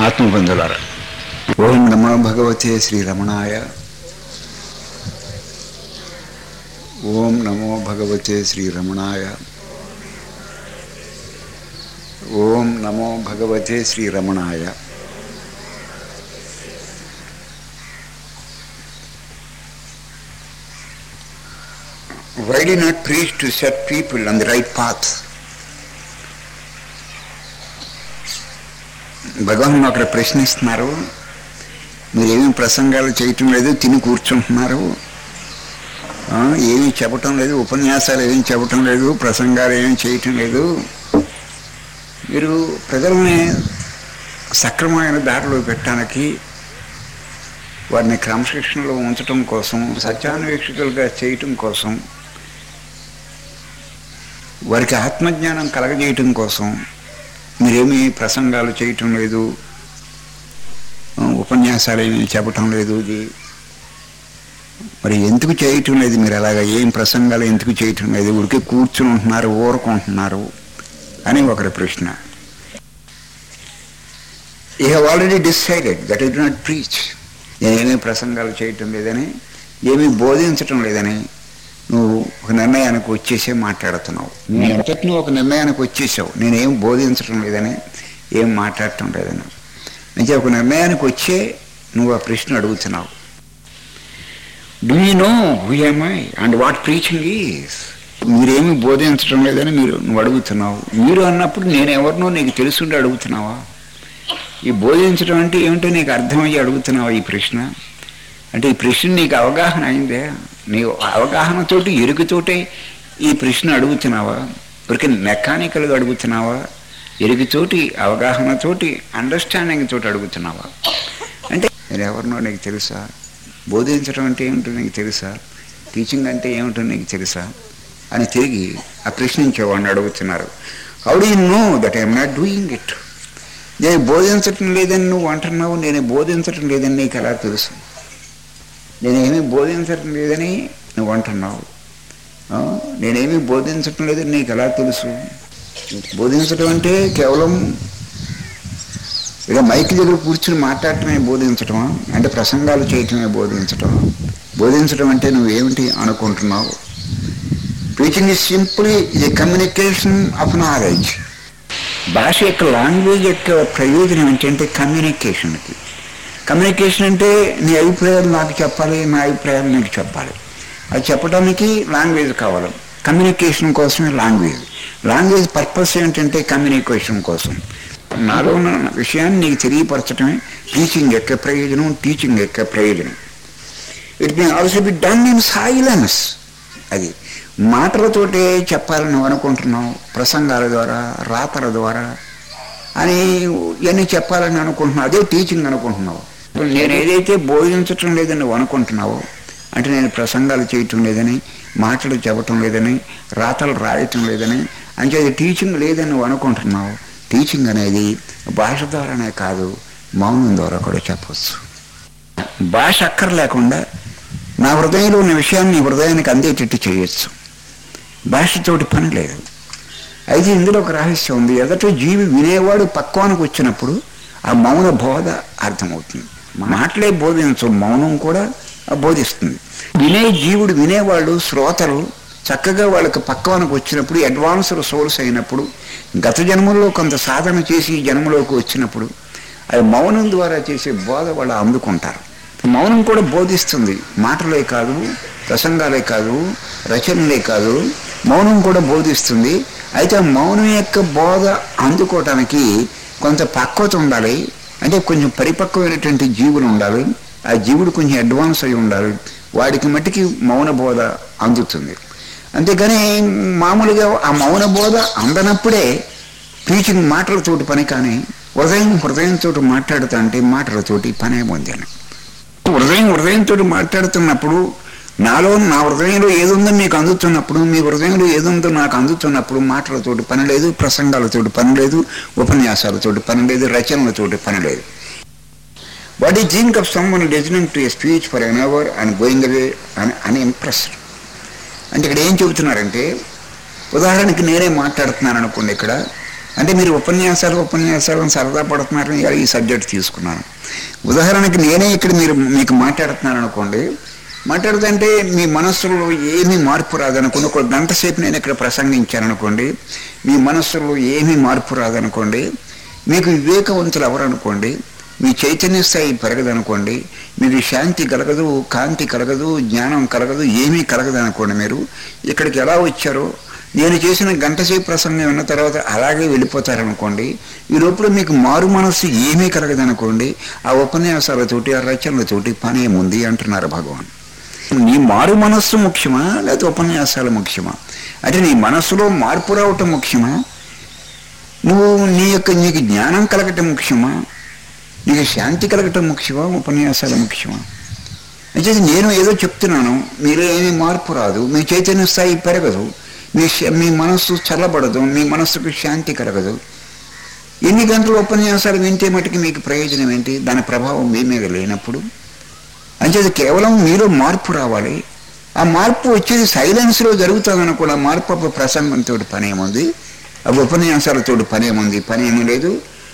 ఆత్మబంధులారా ఓం నమో భగవతే శ్రీరమణాయ ఓం నమో భగవతే శ్రీరమణాయ ఓం నమో భగవతే శ్రీరమణాయ Why do you not preach to set people on the right path? భగవాన్ అక్కడ ప్రశ్నిస్తున్నారు మీరేమీ ప్రసంగాలు చేయటం లేదు తిని కూర్చుంటున్నారు ఆ, ఏమీ చెప్పటం లేదు ఉపన్యాసాలు ఏమీ చెప్పటం లేదు ప్రసంగాలు ఏమీ చేయటం లేదు మీరు ప్రజల్ని సక్రమమైన దారిలో పెట్టడానికి వారిని క్రమశిక్షణలో ఉంచటం కోసం సత్యాన్వేక్షకులుగా చేయటం కోసం వారికి ఆత్మజ్ఞానం కలగజేయటం కోసం మీరేమీ ప్రసంగాలు చేయటం లేదు ఆ, ఉపన్యాసాలు ఏమీ చెప్పటం లేదు ఇది మరి ఎందుకు చేయటం లేదు మీరు అలాగా ఏం ప్రసంగాలు ఎందుకు చేయటం లేదు ఉడికి కూర్చుని ఉంటున్నారు ఊరుకుంటున్నారు అని ఒకరి ప్రశ్న you have already decided that it not preach నేనేమీ ప్రసంగాలు చేయటం లేదని ఏమీ బోధించటం లేదని నువ్వు ఒక నిర్ణయానికి వచ్చేసే మాట్లాడుతున్నావు నేను అంతటి నువ్వు ఒక నిర్ణయానికి వచ్చేసావు నేనేం బోధించటం లేదని ఏం మాట్లాడటం లేదని అంటే ఒక నిర్ణయానికి వచ్చే నువ్వు ఆ ప్రశ్న అడుగుతున్నావు do you know who am I and what preaching is మీరేమి బోధించడం లేదని మీరు నువ్వు అడుగుతున్నావు మీరు అన్నప్పుడు నేను ఎవరినో నీకు తెలుసుండి అడుగుతున్నావా ఈ బోధించడం అంటే ఏమిటో నీకు అర్థమయ్యి అడుగుతున్నావా ఈ ప్రశ్న అంటే ఈ ప్రశ్న నీకు అవగాహన అయిందే నీ అవగాహనతోటి ఎరుకుతోటే ఈ ప్రశ్న అడుగుతున్నావా ఇప్పటికే మెకానికల్గా అడుగుతున్నావా ఎరుగుతోటి అవగాహనతోటి అండర్స్టాండింగ్ తోటి అడుగుతున్నావా అంటే నేను ఎవరినో నీకు తెలుసా బోధించడం అంటే ఏమిటో నీకు తెలుసా టీచింగ్ అంటే ఏమిటో నీకు తెలుసా అని తిరిగి ఆ ప్రశ్నించేవాడిని అడుగుతున్నారు how do you know that I'm not doing it నేను బోధించటం లేదని నువ్వు అంటున్నావు నేను బోధించటం లేదని నీకు ఎలా తెలుసు నేనేమీ బోధించటం లేదని నువ్వు అంటున్నావు ఆ, నేనేమీ బోధించటం లేదని నీకు ఎలా తెలుసు బోధించడం అంటే కేవలం ఇక మైక్ దగ్గర కూర్చుని మాట్లాడటమే బోధించటమా అంటే ప్రసంగాలు చేయటమే బోధించటం బోధించడం అంటే నువ్వేమిటి అనుకుంటున్నావు టీచింగ్ ఇస్ సింపుల్లీ ఇది కమ్యూనికేషన్ ఆఫ్ నాలెడ్జ్ భాష యొక్క లాంగ్వేజ్ యొక్క ప్రయోజనం ఏంటంటే కమ్యూనికేషన్కి కమ్యూనికేషన్ అంటే నీ అభిప్రాయాలు నాకు చెప్పాలి నా అభిప్రాయాలు నీకు చెప్పాలి అది చెప్పడానికి లాంగ్వేజ్ కావాలి కమ్యూనికేషన్ కోసమే లాంగ్వేజ్ లాంగ్వేజ్ పర్పస్ ఏంటంటే కమ్యూనికేషన్ కోసం నాలో ఉన్న విషయాన్ని నీకు తెలియపరచడమే టీచింగ్ యొక్క ప్రయోజనం టీచింగ్ యొక్క ప్రయోజనం it may also be done in silence అది మాటలతోటే చెప్పాలని నువ్వు అనుకుంటున్నావు ప్రసంగాల ద్వారా రాతల ద్వారా అని ఇవన్నీ చెప్పాలని అనుకుంటున్నావు అదే టీచింగ్ అనుకుంటున్నావు ఇప్పుడు నేను ఏదైతే బోధించటం లేదని నువ్వు అనుకుంటున్నావో అంటే నేను ప్రసంగాలు చేయటం లేదని మాటలు చెప్పటం లేదని రాతలు రాయటం లేదని అంటే అది టీచింగ్ లేదని నువ్వు అనుకుంటున్నావు టీచింగ్ అనేది భాష ద్వారానే కాదు మౌనం ద్వారా కూడా చెప్పవచ్చు భాష అక్కర్లేకుండా నా హృదయంలో ఉన్న విషయాన్ని నీ హృదయానికి అందేటట్టు చేయొచ్చు భాషతోటి పని లేదు అయితే ఇందులో ఒక రహస్యం ఉంది ఎదట జీవి వినేవాడు పక్వానికి వచ్చినప్పుడు ఆ మౌన బోధ అర్థమవుతుంది మాటలే బోధించు మౌనం కూడా బోధిస్తుంది వినే జీవుడు వినేవాళ్ళు శ్రోతలు చక్కగా వాళ్ళకి పక్వానికి వచ్చినప్పుడు అడ్వాన్స్డ్ సోర్స్ అయినప్పుడు గత జన్మల్లో కొంత సాధన చేసి ఈ జన్మలోకి వచ్చినప్పుడు అది మౌనం ద్వారా చేసే బోధ వాళ్ళు అందుకుంటారు మౌనం కూడా బోధిస్తుంది మాటలే కాదు ప్రసంగాలే కాదు రచనలే కాదు మౌనం కూడా బోధిస్తుంది అయితే ఆ మౌనం యొక్క బోధ అందుకోవటానికి కొంత పక్వత ఉండాలి అంటే కొంచెం పరిపక్వమైనటువంటి జీవులు ఉండాలి ఆ జీవుడు కొంచెం అడ్వాన్స్ అయి ఉండాలి వాడికి మట్టికి మౌన బోధ అందుతుంది అంతేగాని మామూలుగా ఆ మౌన బోధ అందనప్పుడే టీచింగ్ మాటలతోటి పని కానీ హృదయం హృదయంతో మాట్లాడుతా అంటే మాటలతోటి పనే పొందాను హృదయం హృదయంతో మాట్లాడుతున్నప్పుడు నాలో నా హృదయంలో ఏదుందో మీకు అందుతున్నప్పుడు మీ హృదయంలో ఏదుందో నాకు అందుతున్నప్పుడు మాటలతోటి పని లేదు ప్రసంగాలతోటి పని లేదు ఉపన్యాసాలతోటి పని లేదు రచనలతోటి పని లేదు what I think of someone listening to a speech for an hour and going away అని అని ఇంప్రెస్డ్ అంటే ఇక్కడ ఏం చెబుతున్నారంటే ఉదాహరణకి నేనే మాట్లాడుతున్నాను అనుకోండి ఇక్కడ అంటే మీరు ఉపన్యాసాలు ఉపన్యాసాలు అని సరదా పడుతున్నారని ఇవాళ ఈ సబ్జెక్ట్ తీసుకున్నాను ఉదాహరణకి నేనే ఇక్కడ మీరు మీకు మాట్లాడుతున్నాను అనుకోండి మాట్లాడుతుంటే మీ మనస్సులో ఏమీ మార్పు రాదనుకోండి ఒక గంట సేపు నేను ఇక్కడ ప్రసంగించాను అనుకోండి మీ మనస్సులో ఏమీ మార్పు రాదనుకోండి మీకు వివేకవంతులు ఎవరనుకోండి మీ చైతన్య స్థాయి పెరగదనుకోండి మీకు శాంతి కలగదు కాంతి కలగదు జ్ఞానం కలగదు ఏమీ కలగదు అనుకోండి మీరు ఇక్కడికి ఎలా వచ్చారో నేను చేసిన గంట సేపు ప్రసంగం విన్న తర్వాత అలాగే వెళ్ళిపోతారనుకోండి ఈ లోపల మీకు మారు మనస్సు ఏమీ కలగదనుకోండి ఆ ఉపన్యాసాలతోటి ఆ రచనలతోటి పని ఏముంది అంటున్నారు భగవాన్ నీ మారు మనస్సు ముఖ్యమా లేకపోతే ఉపన్యాసాలు ముఖ్యమా అంటే నీ మనస్సులో మార్పు రావటం ముఖ్యమా నువ్వు నీ యొక్క నీకు జ్ఞానం కలగటం ముఖ్యమా నీకు శాంతి కలగటం ముఖ్యమా ఉపన్యాసాలు ముఖ్యమా అంటే నేను ఏదో చెప్తున్నాను మీలో ఏమీ మార్పు రాదు మీ చైతన్య స్థాయి పెరగదు మీ శ- మీ మనస్సు చల్లబడదు మీ మనస్సుకు శాంతి కలగదు ఎన్ని గంటల ఉపన్యాసాలు వింటే మటుకు మీకు ప్రయోజనం ఏంటి దాని ప్రభావం మీ మీద లేనప్పుడు అంచేది కేవలం మీలో మార్పు రావాలి ఆ మార్పు వచ్చేది సైలెన్స్లో జరుగుతుంది కూడా మార్పు అప్పుడు ప్రసంగంతో పని ఏముంది అవి ఉపన్యాసాలతో పని ఏముంది పని ఏమీ లేదు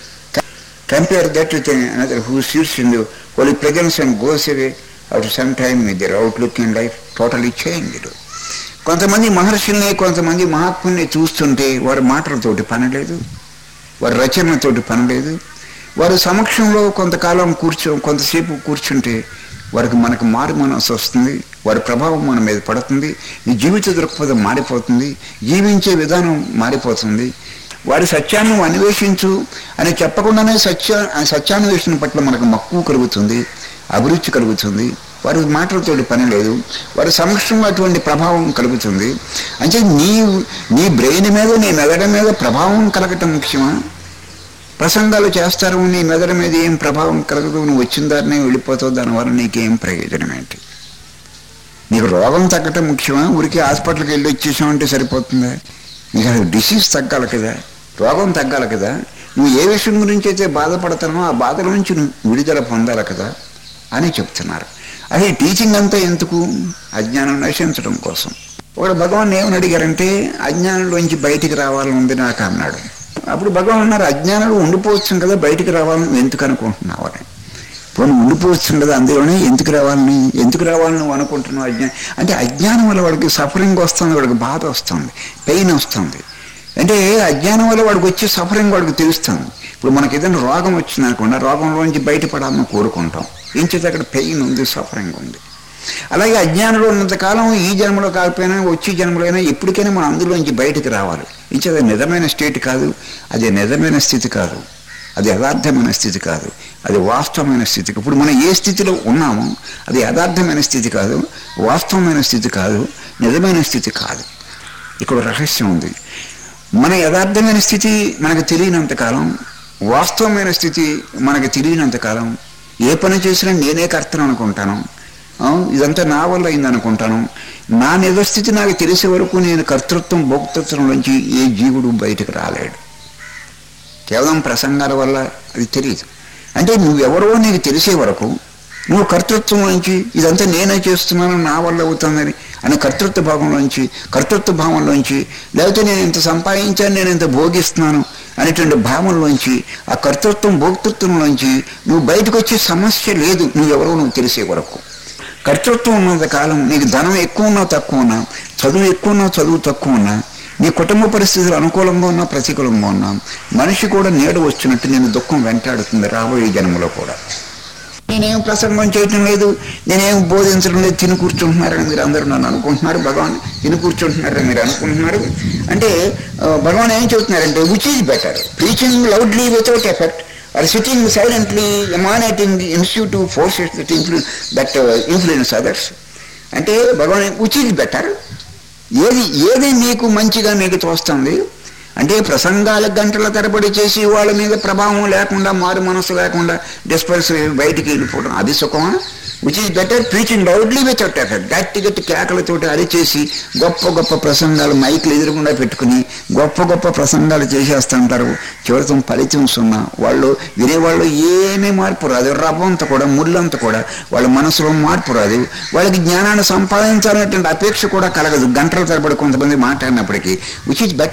compare that with another who sits in holy presence and goes away out some time with their outlook in life totally changed కొంతమంది మహర్షుల్ని కొంతమంది మహాత్ముల్ని చూస్తుంటే వారి మాటలతోటి పని లేదు వారి రచనలతోటి పని లేదు వారి సమక్షంలో కొంతకాలం కూర్చో కొంతసేపు కూర్చుంటే వారికి మనకు మారు మనసు వస్తుంది వారి ప్రభావం మన మీద పడుతుంది ఈ జీవిత దృక్పథం మారిపోతుంది జీవించే విధానం మారిపోతుంది వారి సత్యాన్ని నువ్వు అన్వేషించు అని చెప్పకుండానే సత్య ఆ సత్యాన్వేషణ పట్ల మనకు మక్కువ కలుగుతుంది అభిరుచి కలుగుతుంది వారి మాటలతోటి పని లేదు వారి సమక్షంలో అటువంటి ప్రభావం కలుగుతుంది అంటే నీ నీ బ్రెయిన్ మీద నీ మెదడు మీద ప్రభావం కలగటం ముఖ్యమా ప్రసంగాలు చేస్తారు నీ మెదడు మీద ఏం ప్రభావం కలగదు నువ్వు వచ్చిన దారినే వెళ్ళిపోతావు దానివల్ల నీకేం ప్రయోజనం ఏంటి నీకు రోగం తగ్గటం ముఖ్యమా ఊరికి హాస్పిటల్కి వెళ్ళి వచ్చేసామంటే సరిపోతుందా నీకు అసలు డిసీజ్ తగ్గాలి కదా రోగం తగ్గాలి కదా నువ్వు ఏ విషయం గురించి అయితే బాధపడతానో ఆ బాధల నుంచి నువ్వు విడుదల పొందాలి కదా అని చెప్తున్నారు అదే టీచింగ్ అంతా ఎందుకు అజ్ఞానం నశించడం కోసం ఒకడు భగవాన్ ఏమని అడిగారంటే అజ్ఞానంలోంచి బయటికి రావాలని ఉంది నాకు అన్నాడు అప్పుడు భగవాన్ అన్నారు అజ్ఞానంలో ఉండిపోవచ్చు కదా బయటికి రావాలని నువ్వు ఎందుకు అనుకుంటున్నావు అని ఇప్పుడు నువ్వు ఉండిపోవచ్చు కదా అందులోనే ఎందుకు రావాలని ఎందుకు రావాలని నువ్వు అనుకుంటున్నావు అజ్ఞానం అంటే అజ్ఞానం వల్ల వాడికి సఫరింగ్ వస్తుంది వాడికి బాధ వస్తుంది పెయిన్ వస్తుంది అంటే అజ్ఞానం వల్ల వాడికి వచ్చే సఫరింగ్ వాడికి తెలుస్తుంది ఇప్పుడు మనకి ఏదైనా రోగం వచ్చింది అనుకోండి ఆ రోగంలోంచి బయటపడాలని కోరుకుంటాం ఏం చేత అక్కడ పెయిన్ ఉంది సఫరింగ్ ఉంది అలాగే అజ్ఞానంలో ఉన్నంతకాలం ఈ జన్మలో కాకపోయినా వచ్చే జన్మలో అయినా ఎప్పటికైనా మనం అందులోంచి బయటకు రావాలి ఇంచి అది నిజమైన స్టేట్ కాదు అది నిజమైన స్థితి కాదు అది యథార్థమైన స్థితి కాదు అది వాస్తవమైన స్థితి ఇప్పుడు మనం ఏ స్థితిలో ఉన్నామో అది యథార్థమైన స్థితి కాదు వాస్తవమైన స్థితి కాదు నిజమైన స్థితి కాదు ఇక్కడ రహస్యం ఉంది మన యథార్థమైన స్థితి మనకు తెలియనంతకాలం వాస్తవమైన స్థితి మనకు తెలియనంతకాలం ఏ పని చేసినా నేనే కర్తను అనుకుంటాను ఆ, ఇదంతా నా వల్ల అయింది అనుకుంటాను నా నిజస్థితి నాకు తెలిసే వరకు నేను కర్తృత్వం భోక్తృత్వం నుంచి ఏ జీవుడు బయటకు రాలేడు కేవలం ప్రసంగాల వల్ల అది తెలియదు అంటే నువ్వెవరో నీకు తెలిసే వరకు నువ్వు కర్తృత్వం నుంచి ఇదంతా నేనే చేస్తున్నాను నా వల్ల అవుతుందని అనే కర్తృత్వ భావంలోంచి కర్తృత్వ భావంలోంచి లేకపోతే నేను ఇంత సంపాదించాను నేను ఇంత భోగిస్తున్నాను అనేటువంటి భావంలోంచి ఆ కర్తృత్వం భోక్తృత్వంలోంచి నువ్వు బయటకు వచ్చే సమస్య లేదు నువ్వెవరో నువ్వు తెలిసే వరకు కర్తృత్వం ఉన్నంత కాలం నీకు ధనం ఎక్కువ ఉన్నా తక్కువ ఉన్నా చదువు ఎక్కువ ఉన్నా చదువు తక్కువ ఉన్నా నీ కుటుంబ పరిస్థితులు అనుకూలంగా ఉన్నా ప్రతికూలంగా ఉన్నా మనిషి కూడా నీడ వచ్చినట్టు నేను దుఃఖం వెంటాడుతుంది రాబోయే జన్మలో కూడా నేనేం ప్రసంగం చేయటం లేదు నేనేం బోధించడం లేదు తిని కూర్చుంటున్నారని మీరు అందరూ నన్ను అనుకుంటున్నారు భగవాన్ తిని కూర్చుంటున్నారని మీరు అనుకుంటున్నారు అంటే ఆ, భగవాన్ ఏం చెబుతున్నారంటే which is better preaching loudly without effect or sitting silently emanating institute forces that ఇన్ఫ్లు దట్ ఇన్ఫ్లుయెన్స్ అదర్స్ అంటే భగవాన్ విచ్ ఈజ్ బెటర్ ఏది ఏది మీకు మంచిగా మీకు తోస్తుంది అంటే ప్రసంగాల గంటల తరబడి చేసి వాళ్ళ మీద ప్రభావం లేకుండా మారు మనసు లేకుండా డిస్పర్స్ బయటికి వెళ్ళిపోవడం అది సుఖమా which is better preaching loudly without effect గట్టి గట్టి కేకలతోటి అరిచేసి గొప్ప గొప్ప ప్రసంగాలు మైకులు ఎదురకుండా పెట్టుకుని గొప్ప గొప్ప ప్రసంగాలు చేసేస్తుంటారు చివరితం ఫలితం సున్నా వాళ్ళు వినేవాళ్ళు ఏమీ మార్పు రాదు రవ్వంతా కూడా ముళ్ళంతా కూడా వాళ్ళ మనసులో మార్పు రాదు వాళ్ళకి జ్ఞానాన్ని సంపాదించాలనేటువంటి అపేక్ష కూడా కలగదు గంటల తరబడి కొంతమంది మాట్లాడినప్పటికీ విచ్ ఈజ్ బెటర్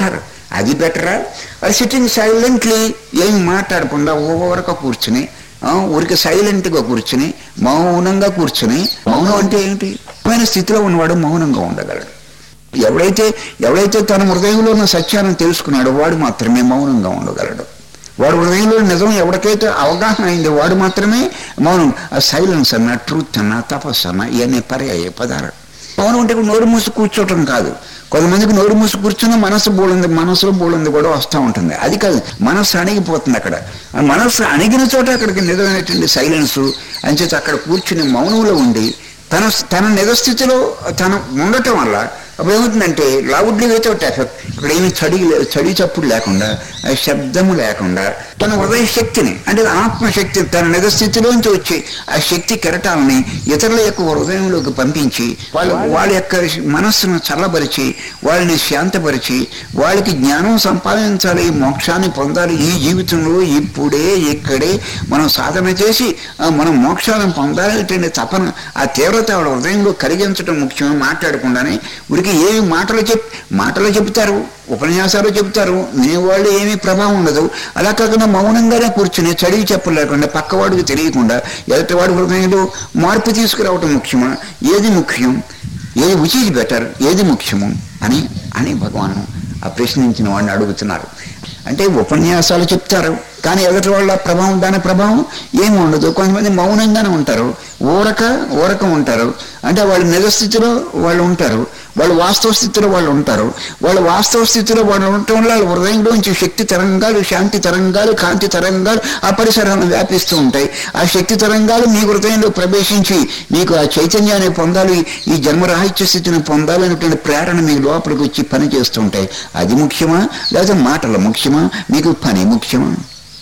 అది బెటరా అది సిట్టింగ్ సైలెంట్లీ ఏం మాట్లాడకుండా ఓవరక కూర్చుని ఆ, ఊరికి సైలెంట్గా కూర్చుని మౌనంగా కూర్చుని మౌనం అంటే ఏంటిమైన స్థితిలో ఉన్నవాడు మౌనంగా ఉండగలడు ఎవడైతే ఎవడైతే తన హృదయంలో ఉన్న సత్యాన్ని తెలుసుకున్నాడో వాడు మాత్రమే మౌనంగా ఉండగలడు వాడు హృదయంలో నిజం ఎవరికైతే అవగాహన అయిందో వాడు మాత్రమే మౌనం ఆ సైలెన్స్ అన్న ట్రూత్ అన్న తపస్సు అన్న ఇవన్నీ పర్యాయ పదాలు మౌనం అంటే ఇప్పుడు నోరు మూసి కూర్చోవటం కాదు కొంతమందికి నోరు మూసి కూర్చున్న మనసు బోళంది మనసులో బోళంది కూడా వస్తూ ఉంటుంది అది కాదు మనస్సు అణిగిపోతుంది అక్కడ ఆ మనస్సు అణిగిన చోట అక్కడికి నిజమైనటువంటి సైలెన్స్ అంచేత అక్కడ కూర్చుని మౌనంలో ఉండి తన తన నిజస్థితిలో తను ఉండటం వల్ల అప్పుడు ఏమవుతుందంటే లౌడ్లీ వితౌట్ ఎఫెక్ట్ ఇక్కడ ఏమి చడి లే- చడి చప్పుడు లేకుండా ఆ శబ్దము లేకుండా తన హృదయ శక్తిని అంటే ఆత్మశక్తి తన నిజస్థితిలోంచి వచ్చి ఆ శక్తి కెరటాలని ఇతరుల యొక్క హృదయంలోకి పంపించి వాళ్ళ వాళ్ళ యొక్క మనస్సును చల్లబరిచి వాళ్ళని శాంతపరిచి వాళ్ళకి జ్ఞానం సంపాదించాలి మోక్షాన్ని పొందాలి ఈ జీవితంలో ఇప్పుడే ఇక్కడే మనం సాధన చేసి ఆ, మనం మోక్షాలను పొందాలనేటువంటి తపన ఆ తీవ్రత వాళ్ళ హృదయంలో కలిగించడం ముఖ్యమే మాట్లాడకుండానే ఉరికి ఏమి మాటలు చెప్ మాటలు చెప్తారు ఉపన్యాసాలు చెప్తారు నీ వాళ్ళు ఏమీ ప్రభావం ఉండదు అలా కాకుండా మౌనంగానే కూర్చుని చదివి చెప్పలేకుండా పక్కవాడికి తెలియకుండా ఎదుటివాడి హృదయంలో మార్పు తీసుకురావటం ముఖ్యమా ఏది ముఖ్యం ఏది విచ్ ఈజ్ బెటర్ ఏది ముఖ్యము అని అని భగవాను ఆ ప్రశ్నించిన వాడిని అడుగుతున్నారు అంటే ఉపన్యాసాలు చెప్తారు కానీ ఎదుటి వాళ్ళ ప్రభావం దాని ప్రభావం ఏమి ఉండదు కొంతమంది మౌనంగానే ఉంటారు ఊరక ఊరక ఉంటారు అంటే వాళ్ళ నిజస్థితిలో వాళ్ళు ఉంటారు వాళ్ళు వాస్తవ స్థితిలో వాళ్ళు ఉంటారు వాళ్ళ వాస్తవ స్థితిలో వాళ్ళు ఉండటం వల్ల వాళ్ళ హృదయంలోంచి శక్తి తరంగాలు శాంతి తరంగాలు కాంతి తరంగాలు ఆ పరిసరాలను వ్యాపిస్తూ ఉంటాయి ఆ శక్తి తరంగాలు మీ హృదయంలో ప్రవేశించి మీకు ఆ చైతన్యాన్ని పొందాలి ఈ జన్మరాహిత్య స్థితిని పొందాలనేటువంటి ప్రేరణ మీ లోపలికి వచ్చి పని చేస్తూ ఉంటాయి అది ముఖ్యమా లేదా మాటలు ముఖ్యమా మీకు పని ముఖ్యమా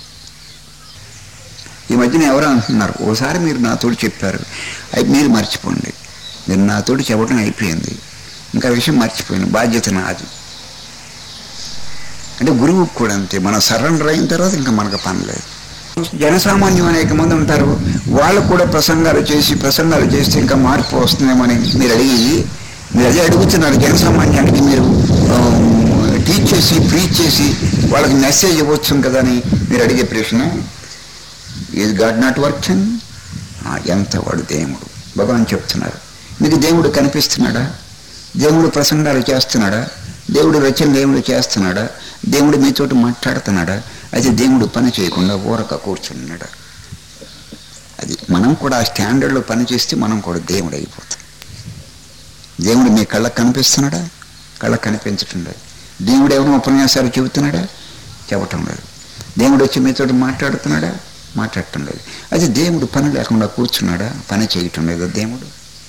ఈ మధ్యన ఎవరో అంటున్నారు ఓసారి మీరు నాతోటి చెప్పారు అది మీరు మర్చిపోండి మీరు నాతోటి చెప్పడం అయిపోయింది ఇంకా విషయం మర్చిపోయాను బాధ్యత నాది అంటే గురువుకు కూడా అంతే మనం సరెండర్ అయిన తర్వాత ఇంకా మనకు పని లేదు జనసామాన్యం అనేక మంది ఉంటారు వాళ్ళు కూడా ప్రసంగాలు చేసి ప్రసంగాలు చేస్తే ఇంకా మార్పు వస్తుందేమని మీరు అడిగి మీరు అదే అడుగుతున్నారు జనసామాన్యానికి మీరు టీచ్ చేసి ప్రీచ్ చేసి వాళ్ళకి మెసేజ్ ఇవ్వచ్చు కదా అని మీరు అడిగే ప్రశ్న ఈజ్ గాడ్ నాట్ వర్కింగ్ ఎంత వాడు దేవుడు భగవాన్ చెప్తున్నారు మీకు దేవుడు కనిపిస్తున్నాడా దేవుడు ప్రసంగాలు చేస్తున్నాడా దేవుడు రచన దేవుడు చేస్తున్నాడా దేవుడు మీతోటి మాట్లాడుతున్నాడా అయితే దేవుడు పని చేయకుండా ఊరక కూర్చున్నాడా అది మనం కూడా ఆ స్టాండర్డ్లో పని చేస్తే మనం కూడా దేవుడు అయిపోతాం దేవుడు మీ కళ్ళకు కనిపిస్తున్నాడా కళ్ళకు కనిపించటం లేదు దేవుడు ఏమైనా ఉపన్యాసాలు చెబుతున్నాడా చెప్పటం లేదు దేవుడు వచ్చి మీతోటి మాట్లాడుతున్నాడా మాట్లాడటం లేదు అయితే దేవుడు పని లేకుండా కూర్చున్నాడా పని చేయటం లేదా దేవుడు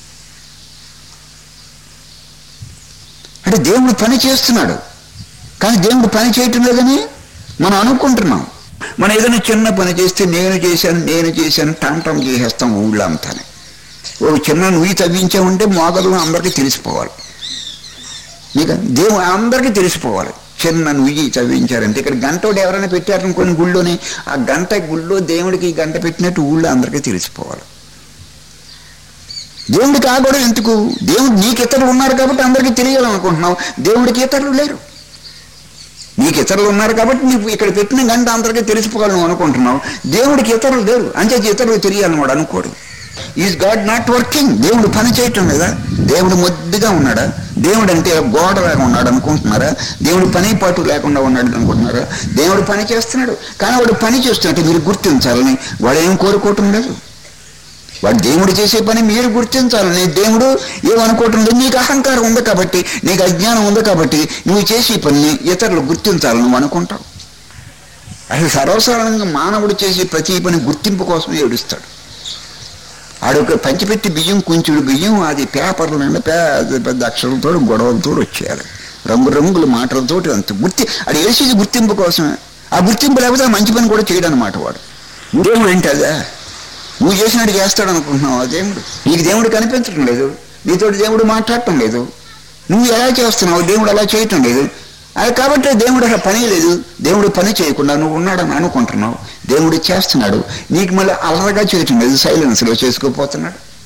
అంటే దేవుడు పని చేస్తున్నాడు కానీ దేవుడు పని చేయటం లేదని మనం అనుకుంటున్నాం మనం ఏదైనా చిన్న పని చేస్తే నేను చేశాను నేను చేశాను టాంటం చేసేస్తాం ఊళ్ళో అంతానే ఓ చిన్న నువ్వు తవ్వించామంటే మోగలు అందరికీ తెలిసిపోవాలి నీకు దేవుడు అందరికీ తెలిసిపోవాలి చిన్న నుయ్యి చదివించారంటే ఇక్కడ గంటోడు ఎవరైనా పెట్టారనుకోని గుళ్ళోనే ఆ గంట గుళ్ళో దేవుడికి ఈ గంట పెట్టినట్టు ఊళ్ళో అందరికీ తెలిసిపోవాలి దేవుడికి ఆ కూడా ఎందుకు దేవుడు నీకు ఇతరులు ఉన్నారు కాబట్టి అందరికీ తెలియాలనుకుంటున్నావు దేవుడికి ఇతరులు లేరు నీకు ఇతరులు ఉన్నారు కాబట్టి నీకు ఇక్కడ పెట్టిన గంట అందరికీ తెలిసిపోవాలని అనుకుంటున్నావు దేవుడికి ఇతరులు లేరు అంతే ఇతరులు తెలియాలని వాడు అనుకోడు ఈజ్ గాడ్ నాట్ వర్కింగ్ దేవుడు పని చేయటం లేదా దేవుడు ముద్దుగా ఉన్నాడా దేవుడు అంటే గోడలాగా ఉన్నాడు అనుకుంటున్నారా దేవుడు పని పాటు లేకుండా ఉన్నాడు అనుకుంటున్నారా దేవుడు పని చేస్తున్నాడు కానీ వాడు పని చేస్తున్నట్టు మీరు గుర్తించాలని వాడు ఏం కోరుకోవటం లేదు వాడు దేవుడు చేసే పని మీరు గుర్తించాలని దేవుడు ఏమనుకోవటం లేదు నీకు అహంకారం ఉంది కాబట్టి నీకు అజ్ఞానం ఉంది కాబట్టి నువ్వు చేసే పనిని ఇతరులు గుర్తించాలని నువ్వు అనుకుంటావు అసలు సర్వసాధారణంగా మానవుడు చేసే ప్రతి పని గుర్తింపు కోసం ఏడుస్తాడు ఆడొక పంచిపెట్టి బియ్యం కొంచెడు బియ్యం అది పేపర్ల నిండా పెద్ద పెద్ద అక్షరాలతో గొడవలతో వచ్చేయాలి రంగు రంగుల మాటలతోటి అంత గుర్తి అది వేసేది గుర్తింపు కోసమే ఆ గుర్తింపు లేకపోతే ఆ మంచి పని కూడా చేయడం అనమాట వాడు దేవుడు ఏంటి అదా నువ్వు చేసినట్టు చేస్తాడు అనుకుంటున్నావు ఆ దేవుడు నీకు దేవుడు కనిపించడం లేదు నీతోటి దేవుడు మాట్లాడటం లేదు నువ్వు ఎలా చేస్తున్నావు దేవుడు అలా చేయటం లేదు అది కాబట్టి దేవుడు అసలు పని లేదు దేవుడు పని చేయకుండా నువ్వు ఉన్నాడని అనుకుంటున్నావు దేవుడు చేస్తున్నాడు నీకు మళ్ళీ అలరగా చేయటం లేదు సైలెన్స్లో చేసుకోపోతున్నాడు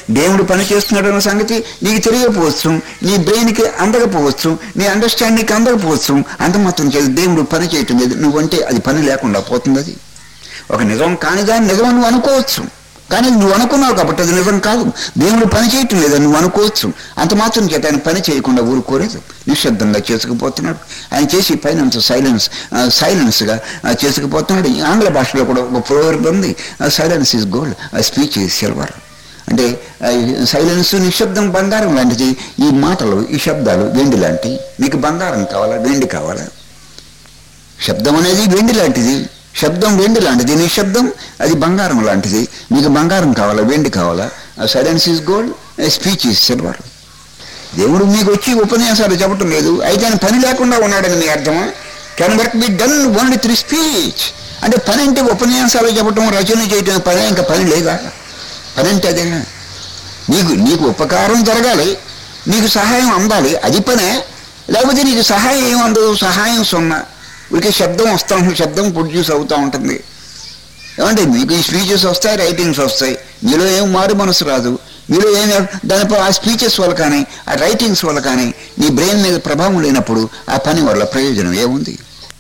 దేవుడు పని చేస్తున్నాడు అన్న సంగతి నీకు తెలియకపోవచ్చు నీ బ్రెయిన్కి అందకపోవచ్చు నీ అండర్స్టాండింగ్కి అందకపోవచ్చు అంత మాత్రం చేసి దేవుడు పని చేయటం లేదు నువ్వంటే అది పని లేకుండా పోతుంది అది ఒక నిజం కాని దాన్ని నిజం నువ్వు అనుకోవచ్చు కానీ నువ్వు అనుకున్నావు కాబట్టి అది నిజం కాదు దేవుడు పని చేయటం లేదని నువ్వు అనుకోవచ్చు అంత మాత్రం చేత ఆయన పని చేయకుండా ఊరుకోలేదు నిశ్శబ్దంగా చేసుకుపోతున్నాడు ఆయన చేసి పైన అంత సైలెన్స్ సైలెన్స్గా చేసుకుపోతున్నాడు ఈ ఆంగ్ల భాషలో కూడా ఒక ప్రోవర్బ్ ఉంది silence is gold speech is silver అంటే సైలెన్స్ నిశ్శబ్దం బంగారం లాంటిది ఈ మాటలు ఈ శబ్దాలు వెండి లాంటి నీకు బంగారం కావాలా వెండి కావాలా శబ్దం అనేది వెండి లాంటిది శబ్దం వెండి లాంటిది నిశ్శబ్దం అది బంగారం లాంటిది మీకు బంగారం కావాలా వెండి కావాలా silence is gold speech is silver దేవుడు మీకు వచ్చి ఉపన్యాసాలు చెప్పటం లేదు అయితే ఆయన పని లేకుండా ఉన్నాడని మీ అర్థమా can work be done only through speech అంటే పని అంటే ఉపన్యాసాలు చెప్పటం రచన చేయటం పని ఇంకా పని లేదా పని అంటే అదే నీకు నీకు ఉపకారం జరగాలి నీకు సహాయం అందాలి అది పనే లేకపోతే నీకు సహాయం ఏం అందదు సహాయం సున్నా ఊరికే శబ్దం వస్తూ ఉంటుంది శబ్దం ప్రొడ్యూస్ అవుతూ ఉంటుంది ఏమంటే మీకు ఈ స్పీచెస్ వస్తాయి రైటింగ్స్ వస్తాయి మీలో ఏం మారు మనసు రాదు మీలో ఏం దానిపై ఆ స్పీచెస్ వల్ల కానీ ఆ రైటింగ్స్ వల్ల కానీ నీ బ్రెయిన్ మీద ప్రభావం లేనప్పుడు ఆ పని వల్ల ప్రయోజనం ఏముంది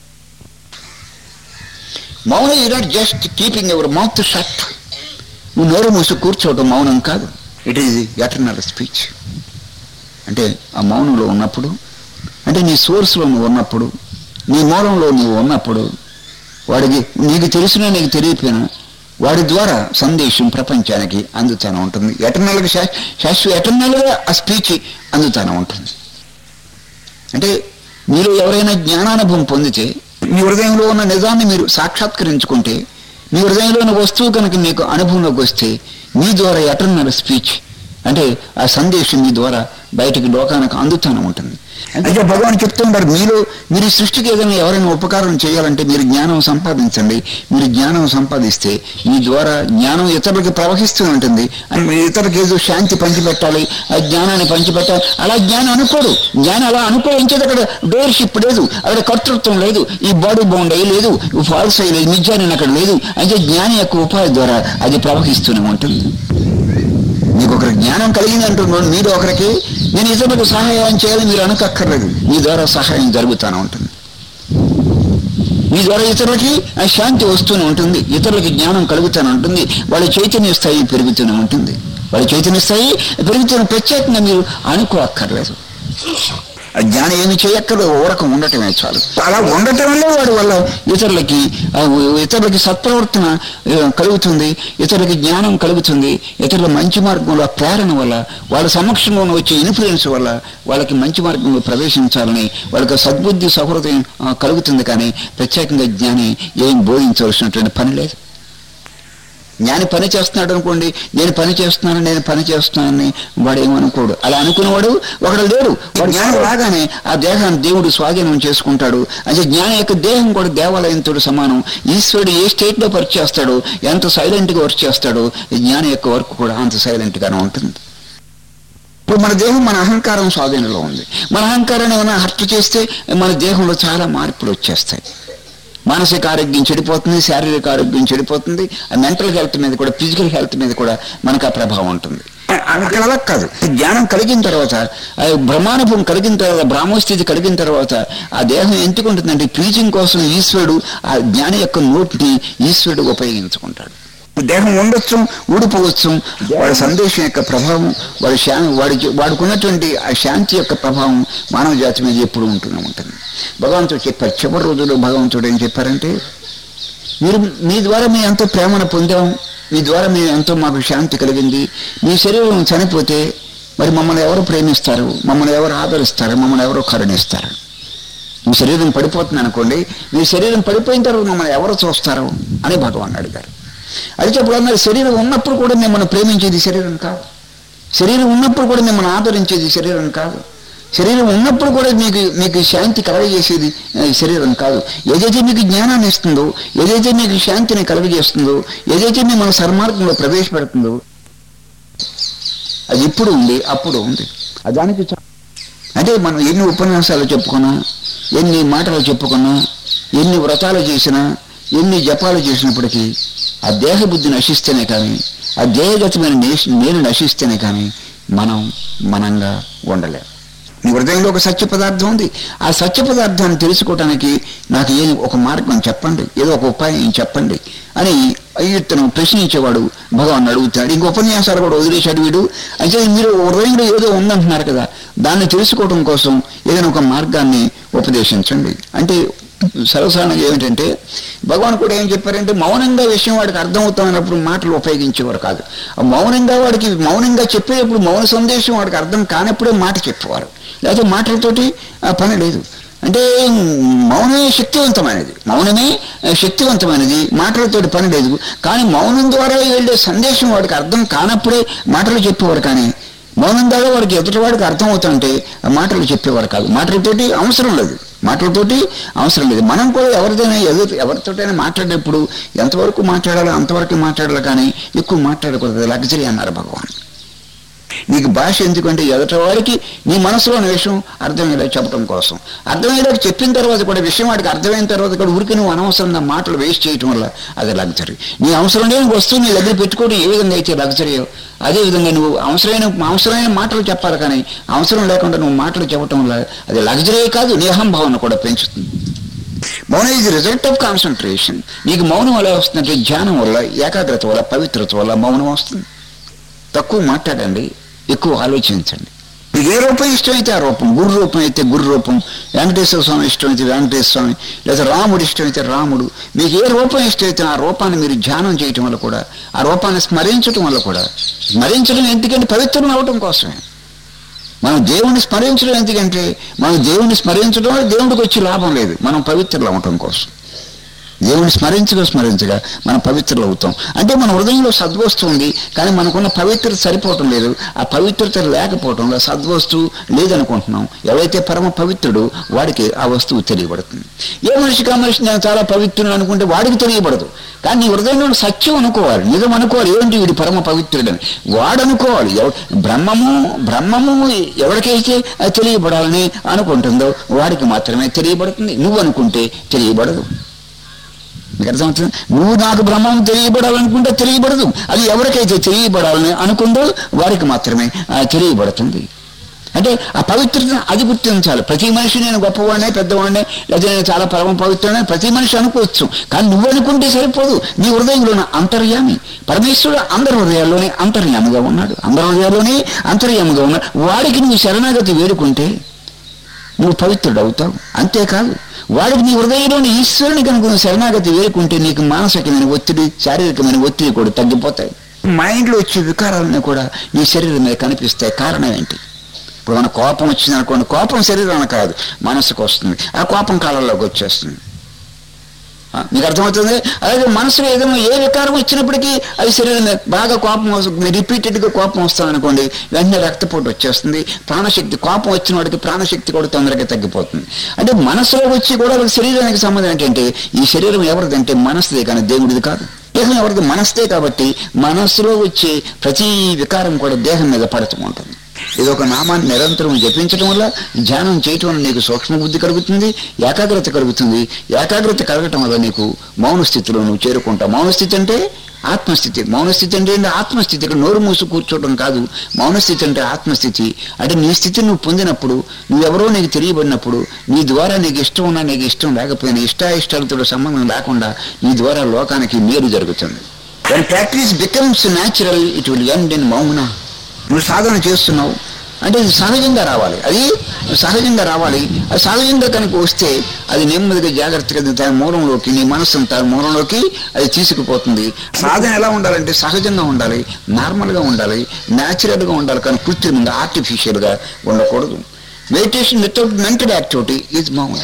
మౌనం you not just keeping ever mouth shut నువ్వు నోరు మూసి కూర్చోవటం మౌనం కాదు ఇట్ ఈజ్ ఎటర్నల్ స్పీచ్ అంటే ఆ మౌనంలో ఉన్నప్పుడు అంటే నీ సోర్స్లో నువ్వు ఉన్నప్పుడు నీ మూలంలో నువ్వు ఉన్నప్పుడు వాడికి నీకు తెలిసినా నీకు తెలియపోయినా వాడి ద్వారా సందేశం ప్రపంచానికి అందుతానే ఉంటుంది ఎటర్నల్గా శాశ్వ ఎటర్నల్గా ఆ స్పీచ్ అందుతానే ఉంటుంది అంటే మీరు ఎవరైనా జ్ఞానానుభవం పొందితే మీ హృదయంలో ఉన్న నిజాన్ని మీరు సాక్షాత్కరించుకుంటే మీ హృదయంలోని వస్తువు కనుక మీకు అనుభవంలోకి వస్తే మీ ద్వారా ఎటర్నల్ స్పీచ్ అంటే ఆ సందేశం మీ ద్వారా బయటికి లోకానికి అందుతూనే ఉంటుంది అంటే భగవాన్ చెప్తుంటారు మీరు మీరు ఈ సృష్టికి ఏదైనా ఎవరైనా ఉపకారం చేయాలంటే మీరు జ్ఞానం సంపాదించండి మీరు జ్ఞానం సంపాదిస్తే మీ ద్వారా జ్ఞానం ఇతరులకి ప్రవహిస్తూ ఉంటుంది అని మీరు ఇతరులకి ఏదో శాంతి పంచిపెట్టాలి ఆ జ్ఞానాన్ని పంచిపెట్టాలి అలా జ్ఞానం అనుకోడు జ్ఞానం అలా అనుకోవించేది అక్కడ డోర్షిప్ లేదు అక్కడ కర్తృత్వం లేదు ఈ బాడీ బౌండ్ అయ్యి లేదు ఫాల్స్ అయ్యి లేదు నిజాన్ని అక్కడ లేదు అంటే జ్ఞానం యొక్క ఉపాధి ద్వారా అది ప్రవహిస్తూనే ఉంటుంది మీకు ఒకరి జ్ఞానం కలిగింది అంటున్నాడు మీరు ఒకరికి నేను ఇతరులకు సహాయం చేయాలని మీరు అనుకక్కర్లేదు మీ ద్వారా సహాయం జరుగుతూనే ఉంటుంది మీ ద్వారా ఇతరులకి ఆ శాంతి వస్తూనే ఉంటుంది ఇతరులకి జ్ఞానం కలుగుతూనే ఉంటుంది వాళ్ళ చైతన్య స్థాయి పెరుగుతూనే ఉంటుంది వాళ్ళ చైతన్య స్థాయి పెరుగుతున్న ప్రత్యేకంగా మీరు అనుకో అక్కర్లేదు ఆ జ్ఞానం ఏమి చేయక్కర్లేదు ఊరకం ఉండటమే చాలు అలా ఉండటం వల్లే వాడి వల్ల ఇతరులకి ఆ, ఇతరులకి సత్ప్రవర్తన ఆ, కలుగుతుంది ఇతరులకి జ్ఞానం కలుగుతుంది ఇతరుల మంచి మార్గంలో ప్రేరణ వల్ల వాళ్ళ సమక్షంలో వచ్చే ఇన్ఫ్లుయెన్స్ వల్ల వాళ్ళకి మంచి మార్గంలో ప్రవేశించాలని వాళ్ళకి సద్బుద్ధి సహృదయం ఆ, కలుగుతుంది కానీ ప్రత్యేకంగా జ్ఞాని ఏం బోధించవలసినటువంటి పని లేదు జ్ఞాని పని చేస్తున్నాడు అనుకోండి నేను పని చేస్తున్నాను నేను పని చేస్తున్నానని వాడు ఏమనుకోడు అలా అనుకునేవాడు ఒకడు లేడు వాడు జ్ఞానం రాగానే ఆ దేహాన్ని దేవుడు స్వాధీనం చేసుకుంటాడు అంటే జ్ఞానం యొక్క దేహం కూడా దేవాలయంతో సమానం ఈశ్వరుడు ఏ స్టేట్ లో వర్క్ చేస్తాడో ఎంత సైలెంట్ గా వర్క్ చేస్తాడో ఈ జ్ఞానం యొక్క వర్క్ కూడా అంత సైలెంట్ గానే ఉంటుంది ఇప్పుడు మన దేహం మన అహంకారం స్వాధీనంలో ఉంది మన అహంకారాన్ని ఏమైనా హర్ట్ చేస్తే మన దేహంలో చాలా మార్పులు వచ్చేస్తాయి మానసిక ఆరోగ్యం చెడిపోతుంది శారీరక ఆరోగ్యం చెడిపోతుంది మెంటల్ హెల్త్ మీద కూడా ఫిజికల్ హెల్త్ మీద కూడా మనకు ఆ ప్రభావం ఉంటుంది అక్కడ అలా కాదు జ్ఞానం కలిగిన తర్వాత ఆ బ్రహ్మానుభవం కలిగిన తర్వాత బ్రాహ్మస్థితి కలిగిన తర్వాత ఆ దేహం ఎందుకుంటుందంటే ప్రీచింగ్ కోసం ఈశ్వరుడు ఆ జ్ఞాని యొక్క నోటిని ఈశ్వరుడు ఉపయోగించుకుంటాడు దేహం ఉండొచ్చు ఊడిపోవచ్చు వాడి సందేశం యొక్క ప్రభావం వాడి శా వాడికి వాడికి ఉన్నటువంటి ఆ శాంతి యొక్క ప్రభావం మానవ జాతి మీద ఎప్పుడు ఉంటూనే ఉంటుంది భగవంతుడు చెప్పారు చివరి రోజుల్లో భగవంతుడు ఏం చెప్పారంటే మీరు మీ ద్వారా మేము ఎంతో ప్రేమను పొందాం మీ ద్వారా మేము ఎంతో మాకు శాంతి కలిగింది మీ శరీరం చనిపోతే మరి మమ్మల్ని ఎవరు ప్రేమిస్తారు మమ్మల్ని ఎవరు ఆదరిస్తారు మమ్మల్ని ఎవరు కరుణిస్తారు మీ శరీరం పడిపోతుంది అనుకోండి మీ శరీరం పడిపోయిన తర్వాత మమ్మల్ని ఎవరు చూస్తారు అని భగవాన్ అడిగారు అయితే అప్పుడు అన్నారు శరీరం ఉన్నప్పుడు కూడా మిమ్మల్ని ప్రేమించేది శరీరం కాదు శరీరం ఉన్నప్పుడు కూడా మిమ్మల్ని ఆదరించేది శరీరం కాదు శరీరం ఉన్నప్పుడు కూడా మీకు మీకు శాంతి కలగజేసేది ఆ, శరీరం కాదు ఏదైతే మీకు జ్ఞానాన్ని ఇస్తుందో ఏదైతే మీకు శాంతిని కలగజేస్తుందో ఏదైతే మిమ్మల్ని సన్మార్గంలో ప్రవేశపెడుతుందో అది ఇప్పుడు ఉంది అప్పుడు ఉంది ఆ దానికి చా- అంటే మనం ఎన్ని ఉపన్యాసాలు చెప్పుకున్నా ఎన్ని మాటలు చెప్పుకున్నా ఎన్ని వ్రతాలు చేసినా ఎన్ని జపాలు చేసినప్పటికీ ఆ దేహ బుద్ధి నశిస్తేనే కానీ ఆ దేహగతమైన నేష- నేను నశిస్తేనే కానీ మనం మనంగా ఉండలేం నీ హృదయంలో ఒక సత్య పదార్థం ఉంది ఆ సత్య పదార్థాన్ని తెలుసుకోవడానికి నాకు ఏ ఒక మార్గం చెప్పండి ఏదో ఒక ఉపాయం చెప్పండి అని ఇతను ప్రశ్నించేవాడు భగవాన్ అడుగుతాడు ఇంక ఉపన్యాసాలు కూడా వదిలేశాడు వీడు అయితే మీరు హృదయంలో ఏదో ఉందంటున్నారు కదా దాన్ని తెలుసుకోవడం కోసం ఏదైనా ఒక మార్గాన్ని ఉపదేశించండి అంటే సర్వసాధారణంగా ఏమిటంటే భగవాన్ కూడా ఏం చెప్పారంటే మౌనంగా విషయం వాడికి అర్థమవుతామన్నప్పుడు మాటలు ఉపయోగించేవారు కాదు ఆ మౌనంగా వాడికి మౌనంగా చెప్పేటప్పుడు మౌన సందేశం వాడికి అర్థం కానప్పుడే మాట చెప్పేవారు లేకపోతే మాటలతోటి ఆ పని లేదు అంటే మౌనమే శక్తివంతమైనది మౌనమే ఆ, శక్తివంతమైనది మాటలతోటి పని లేదు కానీ మౌనం ద్వారా వెళ్ళే సందేశం వాడికి అర్థం కానప్పుడే మాటలు చెప్పేవారు కానీ మౌనం ద్వారా వాడికి ఎదుటివాడికి అర్థం అవుతుంటే ఆ మాటలు చెప్పేవారు కాదు మాటలతోటి అవసరం లేదు మాటలతోటి అవసరం లేదు మనం కూడా ఎవరిదైనా ఎదురు ఎవరితోటైనా మాట్లాడేటప్పుడు ఎంతవరకు మాట్లాడాలో అంతవరకు మాట్లాడాలి కానీ ఎక్కువ మాట్లాడకూడదు లగ్జరీ అన్నారు భగవాన్ నీకు భాష ఎందుకంటే ఎదుటివాడికి నీ మనసులోని విషయం అర్థమయ్యేలా చెప్పడం కోసం అర్థమయ్యేలా చెప్పిన తర్వాత కూడా విషయం వాడికి అర్థమైన తర్వాత కూడా ఊరికి నువ్వు అనవసరంగా మాటలు వేస్ట్ చేయటం వల్ల అది లగ్జరీ నీ అవసరం లేని వస్తువు నీ దగ్గర పెట్టుకోవడం ఏ విధంగా అయితే లగ్జరీయో అదే విధంగా నువ్వు అవసరమైన అవసరమైన మాటలు చెప్పాలి కానీ అవసరం లేకుండా నువ్వు మాటలు చెప్పడం వల్ల అది లగ్జరీ కాదు నీ అహంభావన కూడా పెంచుతుంది మౌనం ఈజ్ రిజల్ట్ ఆఫ్ కాన్సన్ట్రేషన్ నీకు మౌనం ఎలా వస్తుందంటే ధ్యానం వల్ల ఏకాగ్రత వల్ల పవిత్రత వల్ల మౌనం వస్తుంది తక్కువ మాట్లాడండి ఎక్కువ ఆలోచించండి మీకు ఏ రూపం ఇష్టమైతే ఆ రూపం గురు రూపం అయితే గురు రూపం వెంకటేశ్వర స్వామి ఇష్టమైతే వెంకటేశ్వర స్వామి లేదా రాముడు ఇష్టమైతే రాముడు మీకు ఏ రూపం ఇష్టమైతే ఆ రూపాన్ని మీరు ధ్యానం చేయటం వల్ల కూడా ఆ రూపాన్ని స్మరించడం వల్ల కూడా స్మరించడం ఎందుకంటే పవిత్రం అవటం కోసమే మనం దేవుణ్ణి స్మరించడం ఎందుకంటే మనం దేవుణ్ణి స్మరించడం వల్ల దేవుడికి వచ్చే లాభం లేదు మనం పవిత్రులు అవటం కోసం దేవుని స్మరించగా స్మరించగా మనం పవిత్రులు అవుతాం అంటే మన హృదయంలో సద్వస్తువు ఉంది కానీ మనకున్న పవిత్రత సరిపోవటం లేదు ఆ పవిత్రత లేకపోవటంలో సద్వస్తువు లేదనుకుంటున్నాం ఎవరైతే పరమ పవిత్రుడు వాడికి ఆ వస్తువు తెలియబడుతుంది ఏ మనిషికి ఆ మనిషి నేను చాలా పవిత్రుడు అనుకుంటే వాడికి తెలియబడదు కానీ నీ హృదయంలో ఉన్న సత్యం అనుకోవాలి నిజం అనుకోవాలి ఏంటి వీడి పరమ పవిత్రుడని వాడు అనుకోవాలి ఎవ- బ్రహ్మము బ్రహ్మము ఎవరికైతే అది తెలియబడాలని అనుకుంటుందో వాడికి మాత్రమే తెలియబడుతుంది నువ్వు అనుకుంటే తెలియబడదు మీకు అర్థమవుతుంది నువ్వు నాకు బ్రహ్మం తెలియబడాలనుకుంటే తెలియబడదు అది ఎవరికైతే తెలియబడాలని అనుకుందో వారికి మాత్రమే ఆ, తెలియబడుతుంది అంటే ఆ పవిత్రతను అది గుర్తించాలి ప్రతి మనిషి నేను గొప్పవాడినే పెద్దవాడినే లేదా నేను చాలా పరమ పవిత్రుడే ప్రతి మనిషి అనుకోవచ్చు కానీ నువ్వు అనుకుంటే సరిపోదు నీ హృదయంలో ఉన్న అంతర్యామి పరమేశ్వరుడు అందరి హృదయాల్లోనే అంతర్యామిగా ఉన్నాడు అందరి హృదయాల్లోనే అంతర్యామిగా ఉన్నాడు వాడికి నువ్వు శరణాగతి వేడుకుంటే నువ్వు పవిత్రుడు అవుతావు అంతేకాదు వాడికి నీ హృదయంలోని ఈశ్వరుని కనుక నువ్వు శరణాగతి వేరుకుంటే నీకు మానసికమైన ఒత్తిడి శారీరకమైన ఒత్తిడి కూడా తగ్గిపోతాయి మైండ్లో వచ్చే వికారాలను కూడా నీ శరీరం మీద కనిపిస్తాయి కారణం ఏంటి ఇప్పుడు మన కోపం వచ్చింది అనుకోండి కోపం శరీరానికి కాదు మనసుకు వస్తుంది ఆ కోపం కాలంలోకి వచ్చేస్తుంది ఆ, మీకు అర్థమవుతుంది అలాగే మనసులో ఏదైనా ఏ వికారం వచ్చినప్పటికీ అది శరీరం మీద బాగా కోపం వస్తుంది రిపీటెడ్గా కోపం వస్తుంది అనుకోండి వెంటనే రక్తపోటు వచ్చేస్తుంది ప్రాణశక్తి కోపం వచ్చిన వాడికి ప్రాణశక్తి కూడా తొందరగా తగ్గిపోతుంది అంటే మనసులో వచ్చి కూడా వాళ్ళ శరీరానికి సంబంధం ఏంటంటే ఈ శరీరం ఎవరిదంటే మనసుదే కానీ దేవుడిది కాదు దేహం ఎవరిది మనసుదే కాబట్టి మనస్సులో వచ్చే ప్రతి వికారం కూడా దేహం మీద పడుతూ ఉంటుంది ఇది ఒక నామాన్ని నిరంతరం జపించడం వల్ల ధ్యానం చేయటం వల్ల నీకు సూక్ష్మ బుద్ధి కలుగుతుంది ఏకాగ్రత కలుగుతుంది ఏకాగ్రత కలగటం వల్ల నీకు మౌన స్థితిలో నువ్వు చేరుకుంటావు మౌన స్థితి అంటే ఆత్మస్థితి మౌనస్థితి అంటే ఏంటి? ఆత్మస్థితి ఇక్కడ నోరు మూసి కూర్చోవడం కాదు మౌనస్థితి అంటే ఆత్మస్థితి అంటే నీ స్థితిని నువ్వు పొందినప్పుడు నువ్వెవరో నీకు తెలియబడినప్పుడు నీ ద్వారా నీకు ఇష్టం ఉన్నా నీకు ఇష్టం లేకపోయినా ఇష్టాయిష్టాలతో సంబంధం లేకుండా నీ ద్వారా లోకానికి మేలు జరుగుతుంది when practice becomes natural it will end in మౌన నువ్వు సాధన చేస్తున్నావు అంటే ఇది సహజంగా రావాలి అది సహజంగా రావాలి అది సహజంగా కనుక వస్తే అది నెమ్మదిగా జాగ్రత్తగా తన మూలంలోకి నీ మనస్సును తన మూలంలోకి అది తీసుకుపోతుంది సాధన ఎలా ఉండాలంటే సహజంగా ఉండాలి నార్మల్గా ఉండాలి న్యాచురల్గా ఉండాలి కానీ కృత్రిమంగా ఆర్టిఫిషియల్గా ఉండకూడదు meditation without mental activity is మౌన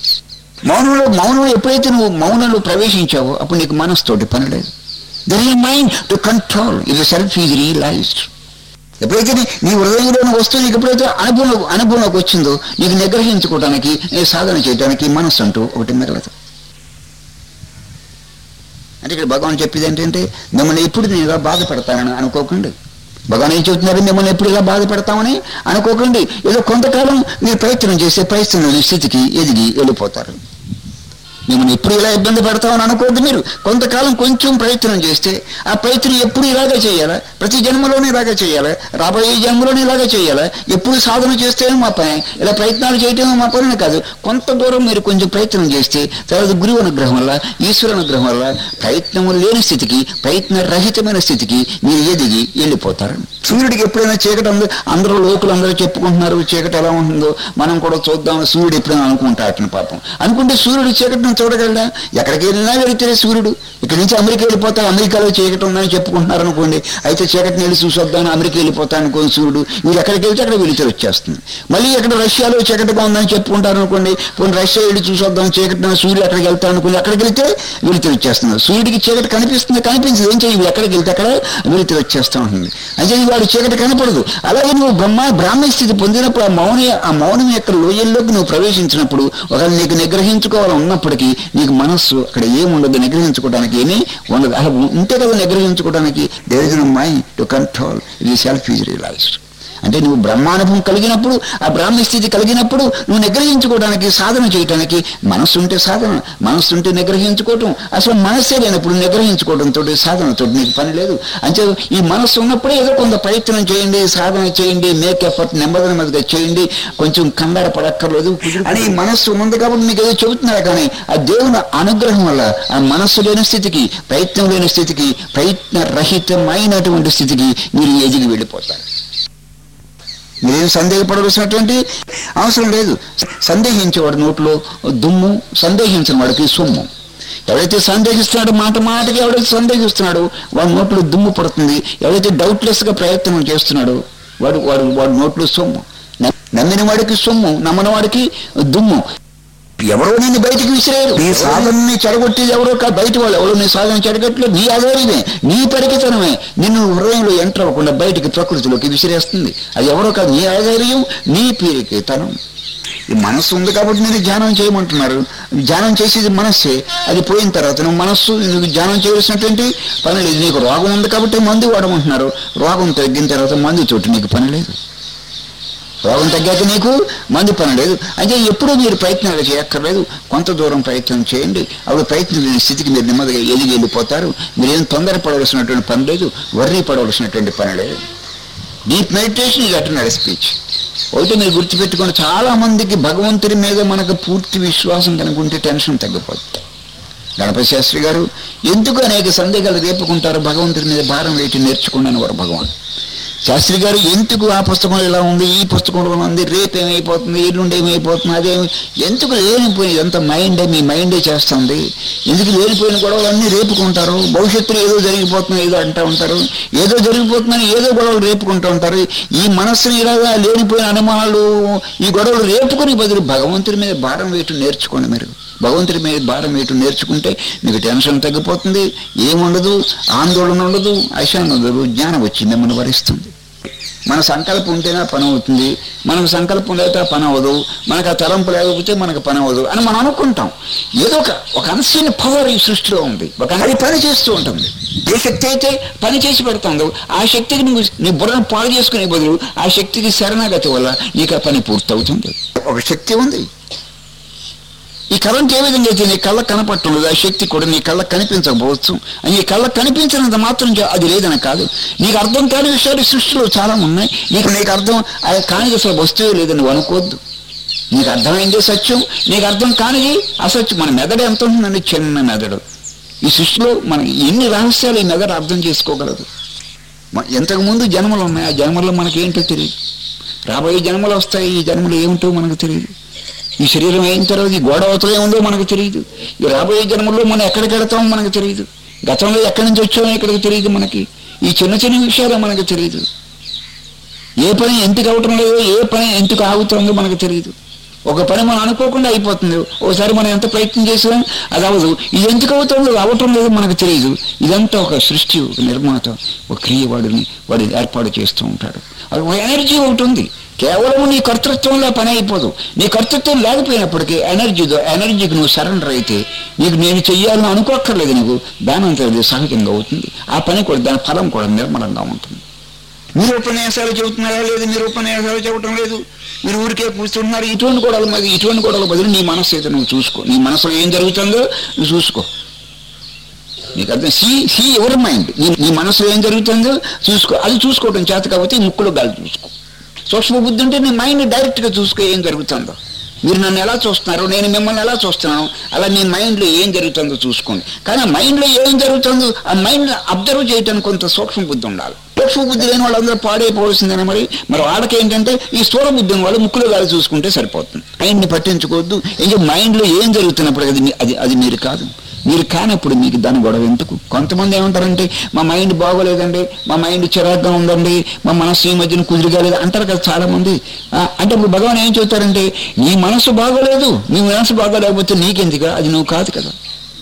మౌనంలో మౌనంలో ఎప్పుడైతే నువ్వు మౌనంలో ప్రవేశించావో అప్పుడు నీకు మనసుతోటి పని లేదు దర్ ఈ మైండ్ టు కంట్రోల్ ఇది సెల్ఫ్ ఈజ్ రియలైజ్డ్ ఎప్పుడైతే నీ- నీ హృదయంలోని వస్తువు నీకు ఎప్పుడైతే అనుభవం అనుభవంలోకి వచ్చిందో నీకు నిగ్రహించుకోవడానికి నీ సాధన చేయడానికి మనస్సు అంటూ ఒకటి మిగలదు అంటే ఇక్కడ భగవాన్ చెప్పేది ఏంటంటే మిమ్మల్ని ఎప్పుడు నేను ఇలా బాధపడతానని అనుకోకండి భగవాన్ ఏం చెబుతున్నారు మిమ్మల్ని ఎప్పుడు ఇలా బాధపడతామని అనుకోకండి ఏదో కొంతకాలం మీరు ప్రయత్నం చేసే ప్రయత్నం స్థితికి ఎదిగి వెళ్ళిపోతారు మిమ్మల్ని ఎప్పుడు ఇలా ఇబ్బంది పెడతామని అనుకోవద్దు మీరు కొంతకాలం కొంచెం ప్రయత్నం చేస్తే ఆ ప్రయత్నం ఎప్పుడు ఇలాగే చేయాలా ప్రతి జన్మలోనే ఇలాగే చేయాలా రాబోయే జన్మలోనే ఇలాగే చేయాలా ఎప్పుడు సాధన చేస్తేనే మా పని ఇలా ప్రయత్నాలు చేయటమే మా పని కాదు కొంత దూరం మీరు కొంచెం ప్రయత్నం చేస్తే తర్వాత గురువు అనుగ్రహం వల్ల ఈశ్వర అనుగ్రహం వల్ల ప్రయత్నం లేని స్థితికి ప్రయత్న రహితమైన స్థితికి మీరు ఎదిగి వెళ్ళిపోతారు సూర్యుడికి ఎప్పుడైనా చీకటి ఉంది అందరూ లోకులు అందరూ చెప్పుకుంటున్నారు చీకటి ఎలా ఉంటుందో మనం కూడా చూద్దాం సూర్యుడు ఎప్పుడైనా అనుకుంటాటని పాపం అనుకుంటే సూర్యుడు చీకటిని చూడగలడా ఎక్కడికి వెళ్ళినా వెళితే సూర్యుడు ఇక్కడి నుంచి అమెరికా వెళ్ళిపోతా అమెరికాలో చీకటి ఉందని చెప్పుకుంటున్నారు అనుకోండి అయితే చీకటిని వెళ్ళి చూసొద్దాం అమెరికా వెళ్ళిపోతా అనుకోని సూర్యుడు వీడు ఎక్కడికి వెళ్తే అక్కడ వెళితే వచ్చేస్తుంది మళ్ళీ ఎక్కడ రష్యాలో చీకటిగా ఉందని చెప్పుకుంటారు అనుకోండి పోనీ రష్యా వెళ్ళి చూసొద్దాం చీకటి సూర్యుడు అక్కడికి వెళ్తా అనుకోండి అక్కడికి వెళ్తే వెళితే వచ్చేస్తుంది సూర్యుడికి చీకటి కనిపిస్తుంది కనిపించదు ఏం చేయి ఎక్కడికి వెళ్తే అక్కడ వెళితే వచ్చేస్తూ ఉంటుంది అంటే వాడు చీకటి కనపడదు అలాగే నువ్వు బ్రహ్మ బ్రాహ్మణ స్థితి పొందినప్పుడు ఆ మౌని ఆ మౌనం యొక్క లోయల్లోకి నువ్వు ప్రవేశించినప్పుడు ఒకవేళ నీకు నిగ్రహించుకోవాలని ఉన్నప్పటికీ నీకు మనస్సు అక్కడ ఏముండదు నిగ్రహించుకోవడానికి ఏమీ ఉండదు అలా ఉంటే కదా నిగ్రహించుకోవడానికి there is no mind to control ఇది సెల్ఫ్ ఈజ్ రియలైజ్డ్ అంటే నువ్వు బ్రహ్మానుభవం కలిగినప్పుడు ఆ బ్రాహ్మణ స్థితి కలిగినప్పుడు నువ్వు నిగ్రహించుకోవడానికి సాధన చేయడానికి మనస్సు ఉంటే సాధన మనస్సు ఉంటే నిగ్రహించుకోవటం అసలు మనస్సే లేనప్పుడు నిగ్రహించుకోవడంతో సాధనతో నీకు పని లేదు అంటే ఈ మనస్సు ఉన్నప్పుడే ఏదో కొంత ప్రయత్నం చేయండి సాధన చేయండి మేక్ ఎఫర్ట్ నెమ్మది నెమ్మదిగా చేయండి కొంచెం కంగారు పడక్కర్లేదు అని ఈ మనస్సు ఉంది కాబట్టి మీకు ఏదో చెబుతున్నారు కానీ ఆ దేవుని అనుగ్రహం వల్ల ఆ మనస్సు లేని స్థితికి ప్రయత్నం లేని స్థితికి ప్రయత్న రహితమైనటువంటి స్థితికి మీరు ఎదిగి వెళ్ళిపోతారు మీరేం సందేహపడవలసినటువంటి అవసరం లేదు సందేహించేవాడు నోట్లో దుమ్ము సందేహించిన వాడికి సొమ్ము ఎవరైతే సందేహిస్తున్నాడో మాట మాటకి ఎవరైతే సందేహిస్తున్నాడో వాడి నోట్లో దుమ్ము పడుతుంది ఎవరైతే డౌట్లెస్గా ప్రయత్నం చేస్తున్నాడో వాడు వాడు వాడి నోట్లో సొమ్ము నమ్మిన వాడికి సొమ్ము నమ్మని వాడికి దుమ్ము ఎవరో నిన్ను బయటికి విసిరేరు నీ సాధనని చెడగొట్టేది ఎవరో కాదు బయట వాళ్ళు ఎవరో నీ సాధన చెడగొట్టలేదు నీ ఆధారమే నీ పరికితనమే నిన్ను హృదయంలో ఎంటర్ అవ్వకుండా బయటికి ప్రకృతిలోకి విసిరేస్తుంది అది ఎవరో కాదు నీ ఆధార్యం నీ పీరికితనం ఈ మనస్సు ఉంది కాబట్టి నేను ధ్యానం చేయమంటున్నారు ధ్యానం చేసేది మనస్సే అది పోయిన తర్వాత నువ్వు మనస్సు నువ్వు ధ్యానం చేయవలసినటువంటి పని లేదు నీకు రోగం ఉంది కాబట్టి మందు వాడమంటున్నారు రోగం తగ్గిన తర్వాత మందు చోటు నీకు పని లేదు రోగం తగ్గాక నీకు మందు పని లేదు అయితే ఎప్పుడూ మీరు ప్రయత్నాలు చేయక్కర్లేదు కొంత దూరం ప్రయత్నం చేయండి అప్పుడు ప్రయత్నం లేని స్థితికి మీరు నెమ్మదిగా ఎదిగి వెళ్ళిపోతారు మీరేం తొందరపడవలసినటువంటి పని లేదు వర్రీ పడవలసినటువంటి పని లేదు డీప్ మెడిటేషన్ ఇది అటనరీ స్పీచ్ ఒకటి మీరు గుర్తుపెట్టుకుని చాలా మందికి భగవంతుడి మీద మనకు పూర్తి విశ్వాసం కనుకుంటే టెన్షన్ తగ్గిపోతుంది గణపతి శాస్త్రి గారు ఎందుకు అనేక సందేహాలు రేపుకుంటారు భగవంతుడి మీద భారం వేయటం నేర్చుకున్నాను వారు భగవాన్ శాస్త్రి గారు ఎందుకు ఆ పుస్తకంలో ఇలా ఉంది ఈ పుస్తకంలో ఇలా ఉంది రేపు ఏమైపోతుంది ఎల్లుండి ఏమైపోతుంది అదేమి ఎందుకు లేనిపోయింది ఇదంతా మైండే మీ మైండే చేస్తుంది ఎందుకు లేనిపోయిన గొడవలు అన్నీ రేపుకుంటారు భవిష్యత్తులో ఏదో జరిగిపోతుంది ఏదో అంటూ ఉంటారు ఏదో జరిగిపోతుందని ఏదో గొడవలు రేపుకుంటూ ఉంటారు ఈ మనస్సుని ఇలాగా లేనిపోయిన అనుమానాలు ఈ గొడవలు రేపుకొని బదులు భగవంతుడి మీద భారం వేయటం నేర్చుకోండి మీరు భగవంతుడి మీద భారం వేయటం నేర్చుకుంటే మీకు టెన్షన్ తగ్గిపోతుంది ఏముండదు ఆందోళన ఉండదు అశాంతి ఉండదు జ్ఞానం వచ్చి మిమ్మల్ని వరిస్తుంది మన సంకల్పం ఉంటేనే పని అవుతుంది మనకు సంకల్పం లేకపోతే పని అవ్వదు మనకు ఆ తలంపు లేకపోతే మనకు పని అవ్వదు అని మనం అనుకుంటాం ఏదో ఒక ఒక అన్సీన్ పవర్ ఈ సృష్టిలో ఉంది ఒక అది పని చేస్తూ ఉంటుంది ఏ శక్తి అయితే పని చేసి పెడుతుందో ఆ శక్తికి నువ్వు నీ బుర్రను పాడు చేసుకునే బదులు ఆ శక్తికి శరణాగతి వల్ల నీకు ఆ పని పూర్తవుతుంది ఒక శక్తి ఉంది ఈ కరెంట్ ఏ విధంగా అయితే నీ కళ్ళ కనపట్టుండదు ఆ శక్తి కూడా నీ కళ్ళ కనిపించకపోవచ్చు నీ కళ్ళ కనిపించినంత మాత్రం చే- అది లేదని కాదు నీకు అర్థం కాని విషయాలు ఈ సృష్టిలో చాలా ఉన్నాయి నీకు నీకు అర్థం అది కానిది అసలు వస్తువే లేదని నువ్వు అనుకోవద్దు నీకు అర్థమైందే సత్యం నీకు అర్థం కానిది అసత్యం మన మెదడు ఎంత ఉంటుందండి చిన్న మెదడు ఈ సృష్టిలో మన ఎన్ని రహస్యాలు ఈ మెదడు అర్థం చేసుకోగలదు మ- ఎంతకు ముందు జన్మలు ఉన్నాయి ఆ జన్మలో మనకి ఏంటో తెలియదు రాబోయే జన్మలు వస్తాయి ఈ జన్మలు ఏమిటో మనకు తెలియదు ఈ శరీరం అయిన తర్వాత ఈ గోడ అవతల ఏముందో మనకు తెలియదు ఈ రాబోయే జన్మల్లో మనం ఎక్కడికి వెళతామో మనకు తెలియదు గతంలో ఎక్కడి నుంచి వచ్చామో ఇక్కడికి తెలియదు మనకి ఈ చిన్న చిన్న విషయాలు మనకు తెలియదు ఏ పని ఎందుకు అవటం లేదో ఏ పని ఎందుకు ఆగుతుందో మనకు తెలియదు ఒక పని మనం అనుకోకుండా అయిపోతుంది ఒకసారి మనం ఎంత ప్రయత్నం చేసినా అది అవ్వదు ఇది ఎందుకు అవుతుందో అవటం లేదో మనకు తెలియదు ఇదంతా ఒక సృష్టి ఒక నిర్మాత ఒక క్రియ వాడిని వాడు ఏర్పాటు చేస్తూ ఉంటాడు అది ఒక ఎనర్జీ ఒకటి ఉంది కేవలం నీ కర్తృత్వంలో పని అయిపోదు నీ కర్తృత్వం లేకపోయినప్పటికీ ఎనర్జీతో ఎనర్జీకి నువ్వు సరెండర్ అయితే నీకు నేను చెయ్యాలని అనుకోక్కర్లేదు నీకు దానంతా ఇది సహజంగా అవుతుంది ఆ పని కూడా దాని ఫలం కూడా నిర్మలంగా ఉంటుంది మీరు ఉపన్యాసాలు చెబుతున్నారా లేదు మీరు ఉపన్యాసాలు చెప్పడం లేదు మీరు ఊరికే కూర్చుంటున్నారు ఇటువంటి గొడవలు మరి ఇటువంటి గొడవల బదులు నీ మనసు ఏదో నువ్వు చూసుకో నీ మనసులో ఏం జరుగుతుందో నువ్వు చూసుకో నీకు అర్థం సీ సీ ఎవరి మైండ్ నీ నీ మనసులో ఏం జరుగుతుందో చూసుకో అది చూసుకోవడం చేత కాబట్టి ఈ ముక్కులో గాలి చూసుకో సూక్ష్మ బుద్ధి ఉంటే నీ మైండ్ డైరెక్ట్గా చూసుకో ఏం జరుగుతుందో మీరు నన్ను ఎలా చూస్తున్నారు నేను మిమ్మల్ని ఎలా చూస్తున్నాను అలా మీ మైండ్లో ఏం జరుగుతుందో చూసుకోండి కానీ ఆ మైండ్లో ఏం జరుగుతుందో ఆ మైండ్ అబ్జర్వ్ చేయడానికి కొంత సూక్ష్మ బుద్ధి ఉండాలి సూక్ష్మ బుద్ధి లేని వాళ్ళందరూ పాడైపోవాల్సిందేనా మరి మరి వాళ్ళకి ఏంటంటే ఈ స్థూల బుద్ధి ఉన్న వాళ్ళు ముక్కులో గాలి చూసుకుంటే సరిపోతుంది మైండ్ని పట్టించుకోవద్దు ఏంటి మైండ్లో ఏం జరుగుతున్నప్పుడు అది మీ- అది అది మీరు కాదు మీరు కానప్పుడు మీకు దాని గొడవ ఎందుకు కొంతమంది ఏమంటారంటే మా మైండ్ బాగోలేదండి మా మైండ్ చిరాగ్గా ఉందండి మా మనసు ఈ మధ్యన కుదిరిగా లేదు అంటారు కదా చాలా మంది ఆ, అంటే ఇప్పుడు భగవాన్ ఏం చెబుతారంటే నీ మనసు బాగోలేదు నీ మనసు బాగోలేకపోతే నీకెందుకు అది నువ్వు కాదు కదా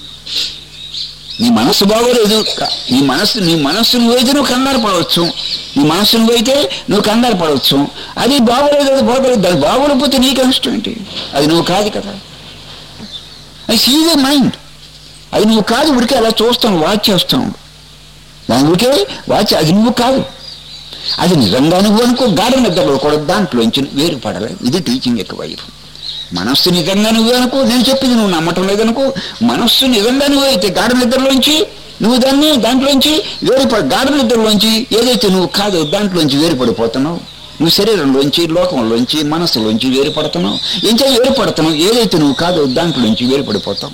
నీ మనస్సు బాగోలేదు క- నీ మనస్సు నీ మనస్సు నువ్వైతే నువ్వు కంగారు పడవచ్చు నీ మనస్సు నువ్వైతే నువ్వు కంగారు పడవచ్చు అది బాగోలేదు అది బాగోలేదు అది బాగోలేకపోతే నీకు ఇష్టం ఏంటి అది నువ్వు కాదు కదా అది సీ ద మైండ్ అది నువ్వు కాదు ఉడికే అలా చూస్తాను వాచ్ చేస్తాను దాని ఉడికే వాచ్ అది నువ్వు కాదు అది నిజంగా నువ్వు అనుకో గాఢ నిద్రలో కూడా దాంట్లోంచి వేరుపడలేదు ఇది టీచింగ్ యొక్క వైపు మనస్సు నిజంగా నువ్వు అనుకో నేను చెప్పింది నువ్వు నమ్మటం లేదనుకో మనస్సు నిజంగా నువ్వు అయితే గాఢ నిద్రలోంచి నువ్వు దాన్ని దాంట్లోంచి వేరుపడ గాఢ నిద్రలోంచి ఏదైతే నువ్వు కాదో దాంట్లోంచి వేరుపడిపోతున్నావు నువ్వు శరీరంలోంచి లోకంలోంచి మనస్సులోంచి వేరుపడుతున్నావు ఏం చేయ వేరుపడుతున్నావు ఏదైతే నువ్వు కాదో దాంట్లోంచి వేరుపడిపోతావు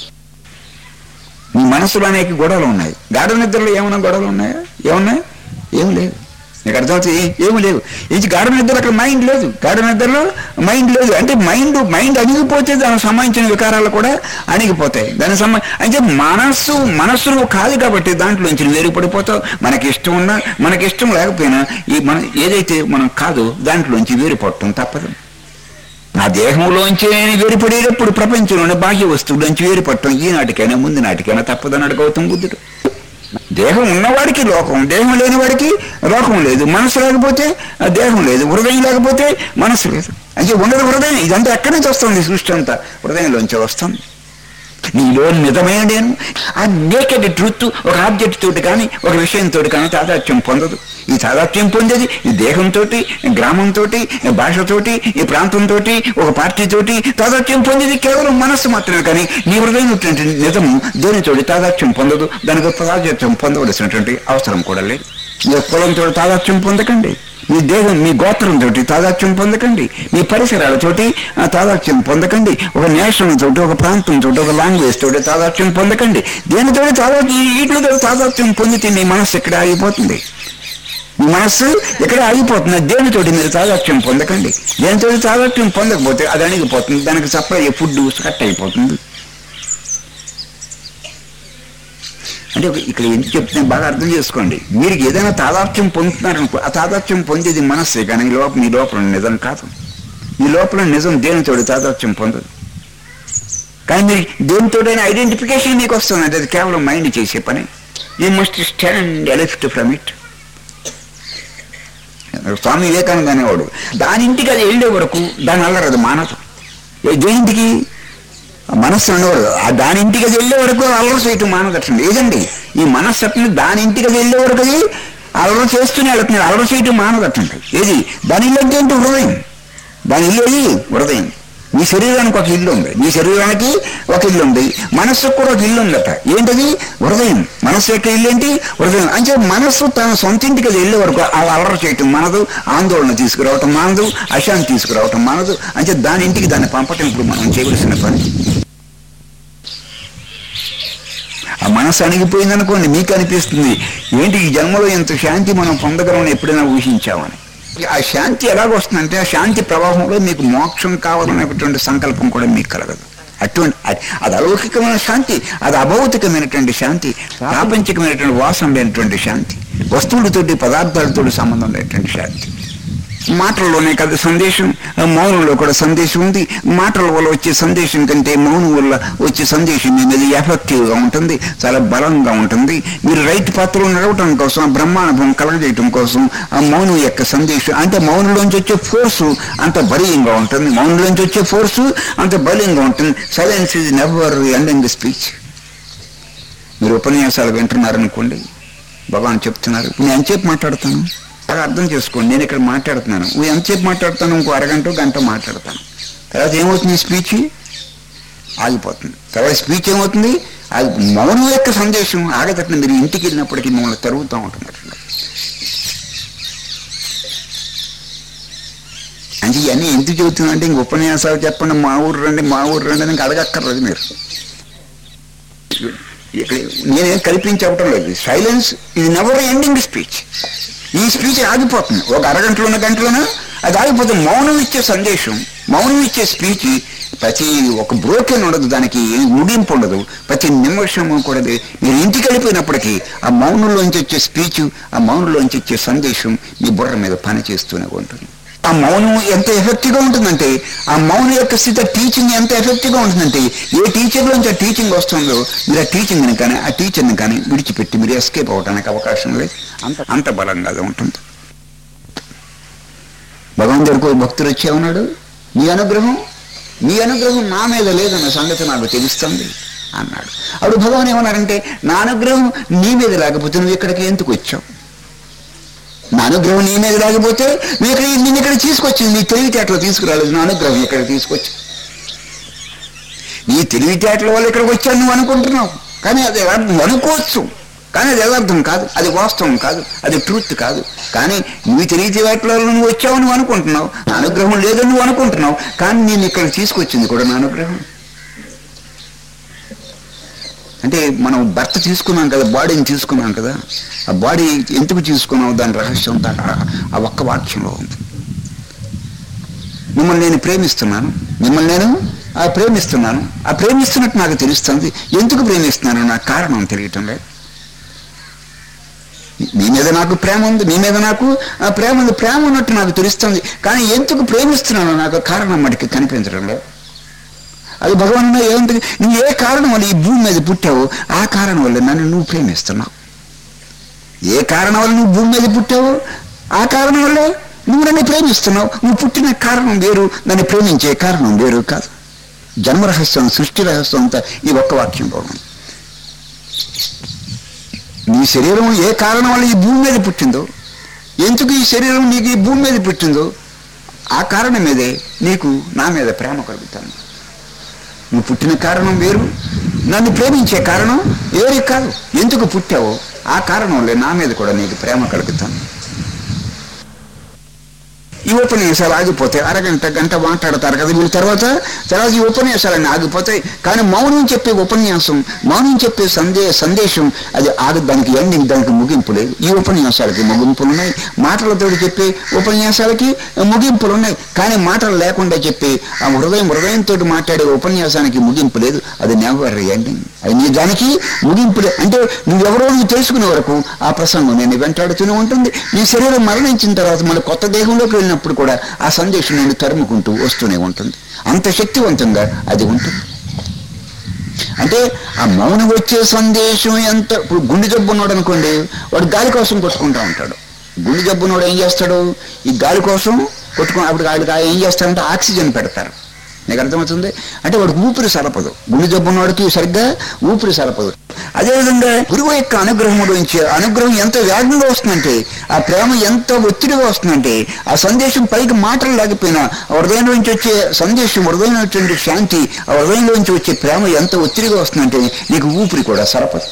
నీ మనసులో అనేక గొడవలు ఉన్నాయి గాఢ నిద్రలో ఏమైనా గొడవలు ఉన్నాయా ఏమున్నాయి ఏం లేదు నీకు అర్థమవుతుంది ఏ- ఏమి లేవు ఇది గాఢ నిద్ర అక్కడ మైండ్ లేదు గాఢ నిద్రలో మైండ్ లేదు అంటే మైండ్ మైండ్ అణిగిపోతే దానికి సంబంధించిన వికారాలు కూడా అణిగిపోతాయి దానికి సంబంధ అంటే మనస్సు మనస్సు నువ్వు కాదు కాబట్టి దాంట్లోంచి నువ్వు వేరుపడిపోతావు మనకి ఇష్టం ఉన్నా మనకి ఇష్టం లేకపోయినా ఈ మన ఏదైతే మనం కాదో దాంట్లోంచి వేరుపడటం తప్పదు నా దేహంలోంచి నేను వేరుపడేటప్పుడు ప్రపంచంలోని బాహ్య వస్తువులోంచి వేరుపడటం ఈనాటికైనా ముందు నాటికైనా తప్పదన్నాడు గౌతమ బుద్ధుడు దేహం ఉన్నవాడికి లోకం దేహం లేని వాడికి లోకం లేదు మనసు లేకపోతే ఆ దేహం లేదు హృదయం లేకపోతే మనసు లేదు అంటే ఉన్నది హృదయం ఇదంతా ఎక్కడి నుంచి వస్తుంది సృష్టి అంతా హృదయంలోంచి వస్తుంది నీలో నిజమైన నేను ఆ నేకెడ్ ట్రూత్ ఒక ఆబ్జెక్ట్ తోటి కానీ ఒక విషయంతో కానీ తాదాత్యం పొందదు ఈ తాదాత్యం పొందేది ఈ దేహంతో గ్రామంతో భాషతోటి ఈ ప్రాంతంతో ఒక పార్టీతోటి తాదాత్యం పొందేది కేవలం మనస్సు మాత్రమే కానీ నీ హృదయం నిజము దేనితోటి తాదాత్యం పొందదు దానికి తాదాత్యం పొందవలసినటువంటి అవసరం కూడా లేదు మీ కులంతో తాదాత్యం పొందకండి మీ దేహం మీ గోత్రంతో తాదాత్యం పొందకండి మీ పరిసరాలతోటి ఆ, తాదాత్యం పొందకండి ఒక నేషన్ తోటి ఒక ప్రాంతం తోటి ఒక లాంగ్వేజ్ తోటి తాదాత్యం పొందకండి దేనితో తాదాత్యం వీటితో తాదాత్యం పొందితే మీ మనస్సు ఇక్కడ ఆగిపోతుంది మీ మనస్సు ఇక్కడ ఆగిపోతుంది దేనితోటి మీరు తాదాత్యం పొందకండి దేనితోటి తాదాత్యం పొందకపోతే అది అణిగిపోతుంది దానికి సప్లై ఫుడ్ కట్ అయిపోతుంది అంటే ఒక- ఇక్కడ ఎందుకు చెప్తున్నా బాగా అర్థం చేసుకోండి మీరు ఏదైనా తాదాత్యం పొందుతున్నారనుకో ఆ తాదాత్యం పొందేది మనస్సే కానీ ఈ లోపల మీ లోపల నిజం కాదు మీ లోపల నిజం దేనితోటి తాదాత్యం పొందదు కానీ మీరు దేనితోటైనా ఐడెంటిఫికేషన్ మీకు వస్తుంది అంటే అది కేవలం మైండ్ చేసే పని you must stand aloof from it Swami Vivekananda అనేవాడు దాని ఇంటికి అది వెళ్ళే వరకు దాని అల్లరి అది మానదు ఏ దేనింటికి ఆ మనస్సు అనేవాడు ఆ దాని ఇంటికి అది వెళ్ళే వరకు అల్లరి చేయటం మానదట్టండి ఏదండి ఈ మనస్సు అట్లని దాని ఇంటికి అది వెళ్ళే వరకు అది అల్లరి చేస్తూనే వెళ్తున్నాడు అల్లరి చేయటం మానదట్టండి ఏది దాని ఇల్లు అంటే ఏంటి హృదయం దాని ఇల్లు ఏది హృదయం మీ శరీరానికి ఒక ఇల్లు ఉంది మీ శరీరానికి ఒక ఇల్లు ఉంది మనస్సుకు కూడా ఒక ఇల్లు ఉందట ఏంటది హృదయం మనస్సు యొక్క ఇల్లు ఏంటి హృదయం అంటే మనస్సు తన సొంత ఇంటికి అది వెళ్ళే వరకు అలా అలర చేయటం మనదు ఆందోళన తీసుకురావటం మానదు అశాంతి తీసుకురావటం మానదు అంటే దాని ఇంటికి దాన్ని పంపటం ఇప్పుడు మనం చేయవలసిన పని ఆ మనసు అణిగిపోయింది అనుకోండి మీకు అనిపిస్తుంది ఏంటి ఈ జన్మలో ఇంత శాంతి మనం పొందగలమని ఎప్పుడైనా ఊహించామని ఆ శాంతి ఎలాగొస్తుందంటే ఆ శాంతి ప్రవాహంలో మీకు మోక్షం కావాలనేటువంటి సంకల్పం కూడా మీకు కలగదు అటువంటి అది- అది అలౌకికమైన శాంతి అది అభౌతికమైనటువంటి శాంతి ప్రాపంచికమైనటువంటి వాసన లేనటువంటి శాంతి వస్తువులతోటి పదార్థాలతోటి సంబంధం లేనటువంటి శాంతి మాటల్లోనే కదా సందేశం ఆ మౌనంలో కూడా సందేశం ఉంది మాటల వల్ల వచ్చే సందేశం కంటే మౌనం వల్ల వచ్చే సందేశం మీ మీద ఎఫెక్టివ్గా ఉంటుంది చాలా బలంగా ఉంటుంది మీరు రైట్ పాత్రలో నడవటం కోసం ఆ బ్రహ్మానుభవం కలగజేయటం కోసం ఆ మౌనం యొక్క సందేశం అంటే మౌనంలోంచి వచ్చే ఫోర్సు అంత బలీయంగా ఉంటుంది మౌనంలోంచి వచ్చే ఫోర్సు అంత బలీయంగా ఉంటుంది silence is never ending speech మీరు ఉపన్యాసాలు వింటున్నారనుకోండి భగవాన్ చెప్తున్నారు నేను ఎంతసేపు మాట్లాడతాను బాగా అర్థం చేసుకోండి నేను ఇక్కడ మాట్లాడుతున్నాను నువ్వు ఎంతసేపు మాట్లాడుతాను ఇంకో అరగంట గంట మాట్లాడతాను తర్వాత ఏమవుతుంది స్పీచ్ ఆగిపోతుంది తర్వాత స్పీచ్ ఏమవుతుంది అది మౌనం యొక్క సందేశం ఆగతట్టు మీరు ఇంటికి వెళ్ళినప్పటికీ మిమ్మల్ని తరుగుతూ ఉంటుంది అట్లా అంటే ఇవన్నీ ఎందుకు చెబుతున్నా అంటే ఇంక ఉపన్యాసాలు చెప్పండి మా ఊరు రండి మా ఊరు రండి అని ఇంక అడగక్కర్లేదు మీరు ఇక్కడ నేనేం కల్పించి చెప్పడం లేదు సైలెన్స్ ఇది నెవర్ ఎండింగ్ స్పీచ్ ఈ స్పీచ్ ఆగిపోతుంది ఒక అరగంటలోన గంటలోన అది ఆగిపోతుంది మౌనం ఇచ్చే సందేశం మౌనం ఇచ్చే స్పీచ్ ప్రతి ఒక బ్రోకెన్ ఉండదు దానికి ఏం ముగింపు ఉండదు ప్రతి నిమిషము కూడా అది మీరు ఇంటికి వెళ్ళిపోయినప్పటికీ ఆ మౌనంలోంచి వచ్చే స్పీచ్ ఆ మౌనంలోంచి వచ్చే సందేశం మీ బుర్ర మీద పని చేస్తూనే ఉంటుంది ఆ మౌనం ఎంత ఎఫెక్టివ్గా ఉంటుందంటే ఆ మౌనం యొక్క స్థితి టీచింగ్ ఎంత ఎఫెక్టివ్గా ఉంటుందంటే ఏ టీచర్లోంచి ఆ టీచింగ్ వస్తుందో మీరు ఆ టీచింగ్ని కానీ ఆ టీచర్ని కానీ విడిచిపెట్టి మీరు ఎస్కేప్ అవ్వడానికి అవకాశం లేదు అంత అంత బలంగా అది ఉంటుంది భగవంతుడికి ఒక భక్తుడు వచ్చే ఉన్నాడు నీ అనుగ్రహం నీ అనుగ్రహం నా మీద లేదన్న సంగతి నాకు తెలుస్తుంది అన్నాడు అప్పుడు భగవాన్ ఏమన్నారంటే నా అనుగ్రహం నీ మీద లేకపోతే నువ్వు ఇక్కడికి ఎందుకు వచ్చావు నా అనుగ్రహం నీ మీద లేకపోతే నువ్వు ఇక్కడ నేను ఇక్కడ తీసుకొచ్చింది నీ తెలివితేటలో తీసుకురాలేదు నా అనుగ్రహం ఇక్కడ తీసుకొచ్చి నీ తెలివితేటల వల్ల ఇక్కడికి వచ్చాను నువ్వు అనుకుంటున్నావు కానీ అది ఎలా- నువ్వు అనుకోవచ్చు కానీ అది యథార్థం కాదు అది వాస్తవం కాదు అది ట్రూత్ కాదు కానీ నువ్వు తెలివితేటల వల్ల నువ్వు వచ్చావు నువ్వు అనుకుంటున్నావు నా అనుగ్రహం లేదని నువ్వు అనుకుంటున్నావు కానీ నేను ఇక్కడ తీసుకొచ్చింది కూడా నా అనుగ్రహం అంటే మనం భర్త తీసుకున్నాం కదా బాడీని తీసుకున్నాం కదా ఆ బాడీ ఎందుకు తీసుకున్నాం దాని రహస్యం దాని ఆ- ఆ ఒక్క వాక్యంలో ఉంది మిమ్మల్ని నేను ప్రేమిస్తున్నాను మిమ్మల్ని నేను ఆ ప్రేమిస్తున్నాను ఆ ప్రేమిస్తున్నట్టు నాకు తెలుస్తుంది ఎందుకు ప్రేమిస్తున్నాను నాకు కారణం తెలియటం లేదు మీ మీద నాకు ప్రేమ ఉంది మీ మీద నాకు ఆ ప్రేమ ఉంది ప్రేమ ఉన్నట్టు నాకు తెలుస్తుంది కానీ ఎందుకు ప్రేమిస్తున్నానో నాకు కారణం మటుకు కనిపించడం లేదు అది భగవాన్ ఏముంటుంది నువ్వు ఏ కారణం వల్ల ఈ భూమి మీద పుట్టావో ఆ కారణం వల్ల నన్ను నువ్వు ప్రేమిస్తున్నావు ఏ కారణం వల్ల నువ్వు భూమి మీద పుట్టావో ఆ కారణం వల్ల నువ్వు నన్ను ప్రేమిస్తున్నావు నువ్వు పుట్టిన కారణం వేరు నన్ను ప్రేమించే కారణం వేరు కాదు జన్మ రహస్యం సృష్టి రహస్యం అంతా ఈ ఒక్క వాక్యంలో ఉంది నీ శరీరం ఏ కారణం వల్ల ఈ భూమి మీద పుట్టిందో ఎందుకు ఈ శరీరం నీకు ఈ భూమి మీద పుట్టిందో ఆ కారణం మీదే నీకు నా మీద ప్రేమ కలుగుతాను నువ్వు పుట్టిన కారణం వేరు నన్ను ప్రేమించే కారణం వేరే కాదు ఎందుకు పుట్టావో ఆ కారణంలో నా మీద కూడా నీకు ప్రేమ కలుగుతాను ఈ ఉపన్యాసాలు ఆగిపోతాయి అరగంట గంట మాట్లాడతారు కదా వీళ్ళ తర్వాత తర్వాత ఈ ఉపన్యాసాలన్నీ ఆగిపోతాయి కానీ మౌనం చెప్పే ఉపన్యాసం మౌనం చెప్పే సందే సందేశం అది ఆగ దానికి ఎండింగ్ దానికి ముగింపు లేదు ఈ ఉపన్యాసాలకి ముగింపులు ఉన్నాయి మాటలతో చెప్పే ఉపన్యాసాలకి ముగింపులు ఉన్నాయి కానీ మాటలు లేకుండా చెప్పే ఆ హృదయం హృదయంతో మాట్లాడే ఉపన్యాసానికి ముగింపు లేదు అది నెవర్ ఎండింగ్ అది నీ దానికి ముగింపు లేదు అంటే నువ్వెవరో నువ్వు తెలుసుకునే వరకు ఆ ప్రసంగం నేను వెంటాడుతూనే ఉంటుంది నీ శరీరం మరణించిన తర్వాత మళ్ళీ కొత్త దేహంలోకి వెళ్ళినప్పుడు కూడా ఆ సందేశం నేను తరుముకుంటూ వస్తూనే ఉంటుంది అంత శక్తివంతంగా అది ఉంటుంది అంటే ఆ మౌనం వచ్చే సందేశం ఎంత ఇప్పుడు గుండె జబ్బు ఉన్నాడు అనుకోండి వాడు గాలి కోసం కొట్టుకుంటా ఉంటాడు గుండె జబ్బు ఉన్నాడు ఏం చేస్తాడు ఈ గాలి కోసం కొట్టుకుని అప్పుడు వాడికి ఏం చేస్తారంటే ఆక్సిజన్ పెడతారు నీకు అర్థమవుతుంది అంటే వాడికి ఊపిరి సలపదు గుండె జబ్బు ఉన్నవాడికి సరిగ్గా ఊపిరి సలపదు అదేవిధంగా గురువు యొక్క అనుగ్రహంలోంచి అనుగ్రహం ఎంత వేగంగా వస్తుందంటే ఆ ప్రేమ ఎంత ఒత్తిడిగా వస్తుందంటే ఆ సందేశం పైకి మాటలు లేకపోయినా ఆ హృదయం నుంచి వచ్చే సందేశం హృదయం నుంచి శాంతి ఆ హృదయం నుంచి వచ్చే ప్రేమ ఎంత ఒత్తిడిగా వస్తుందంటే నీకు ఊపిరి కూడా సరపదు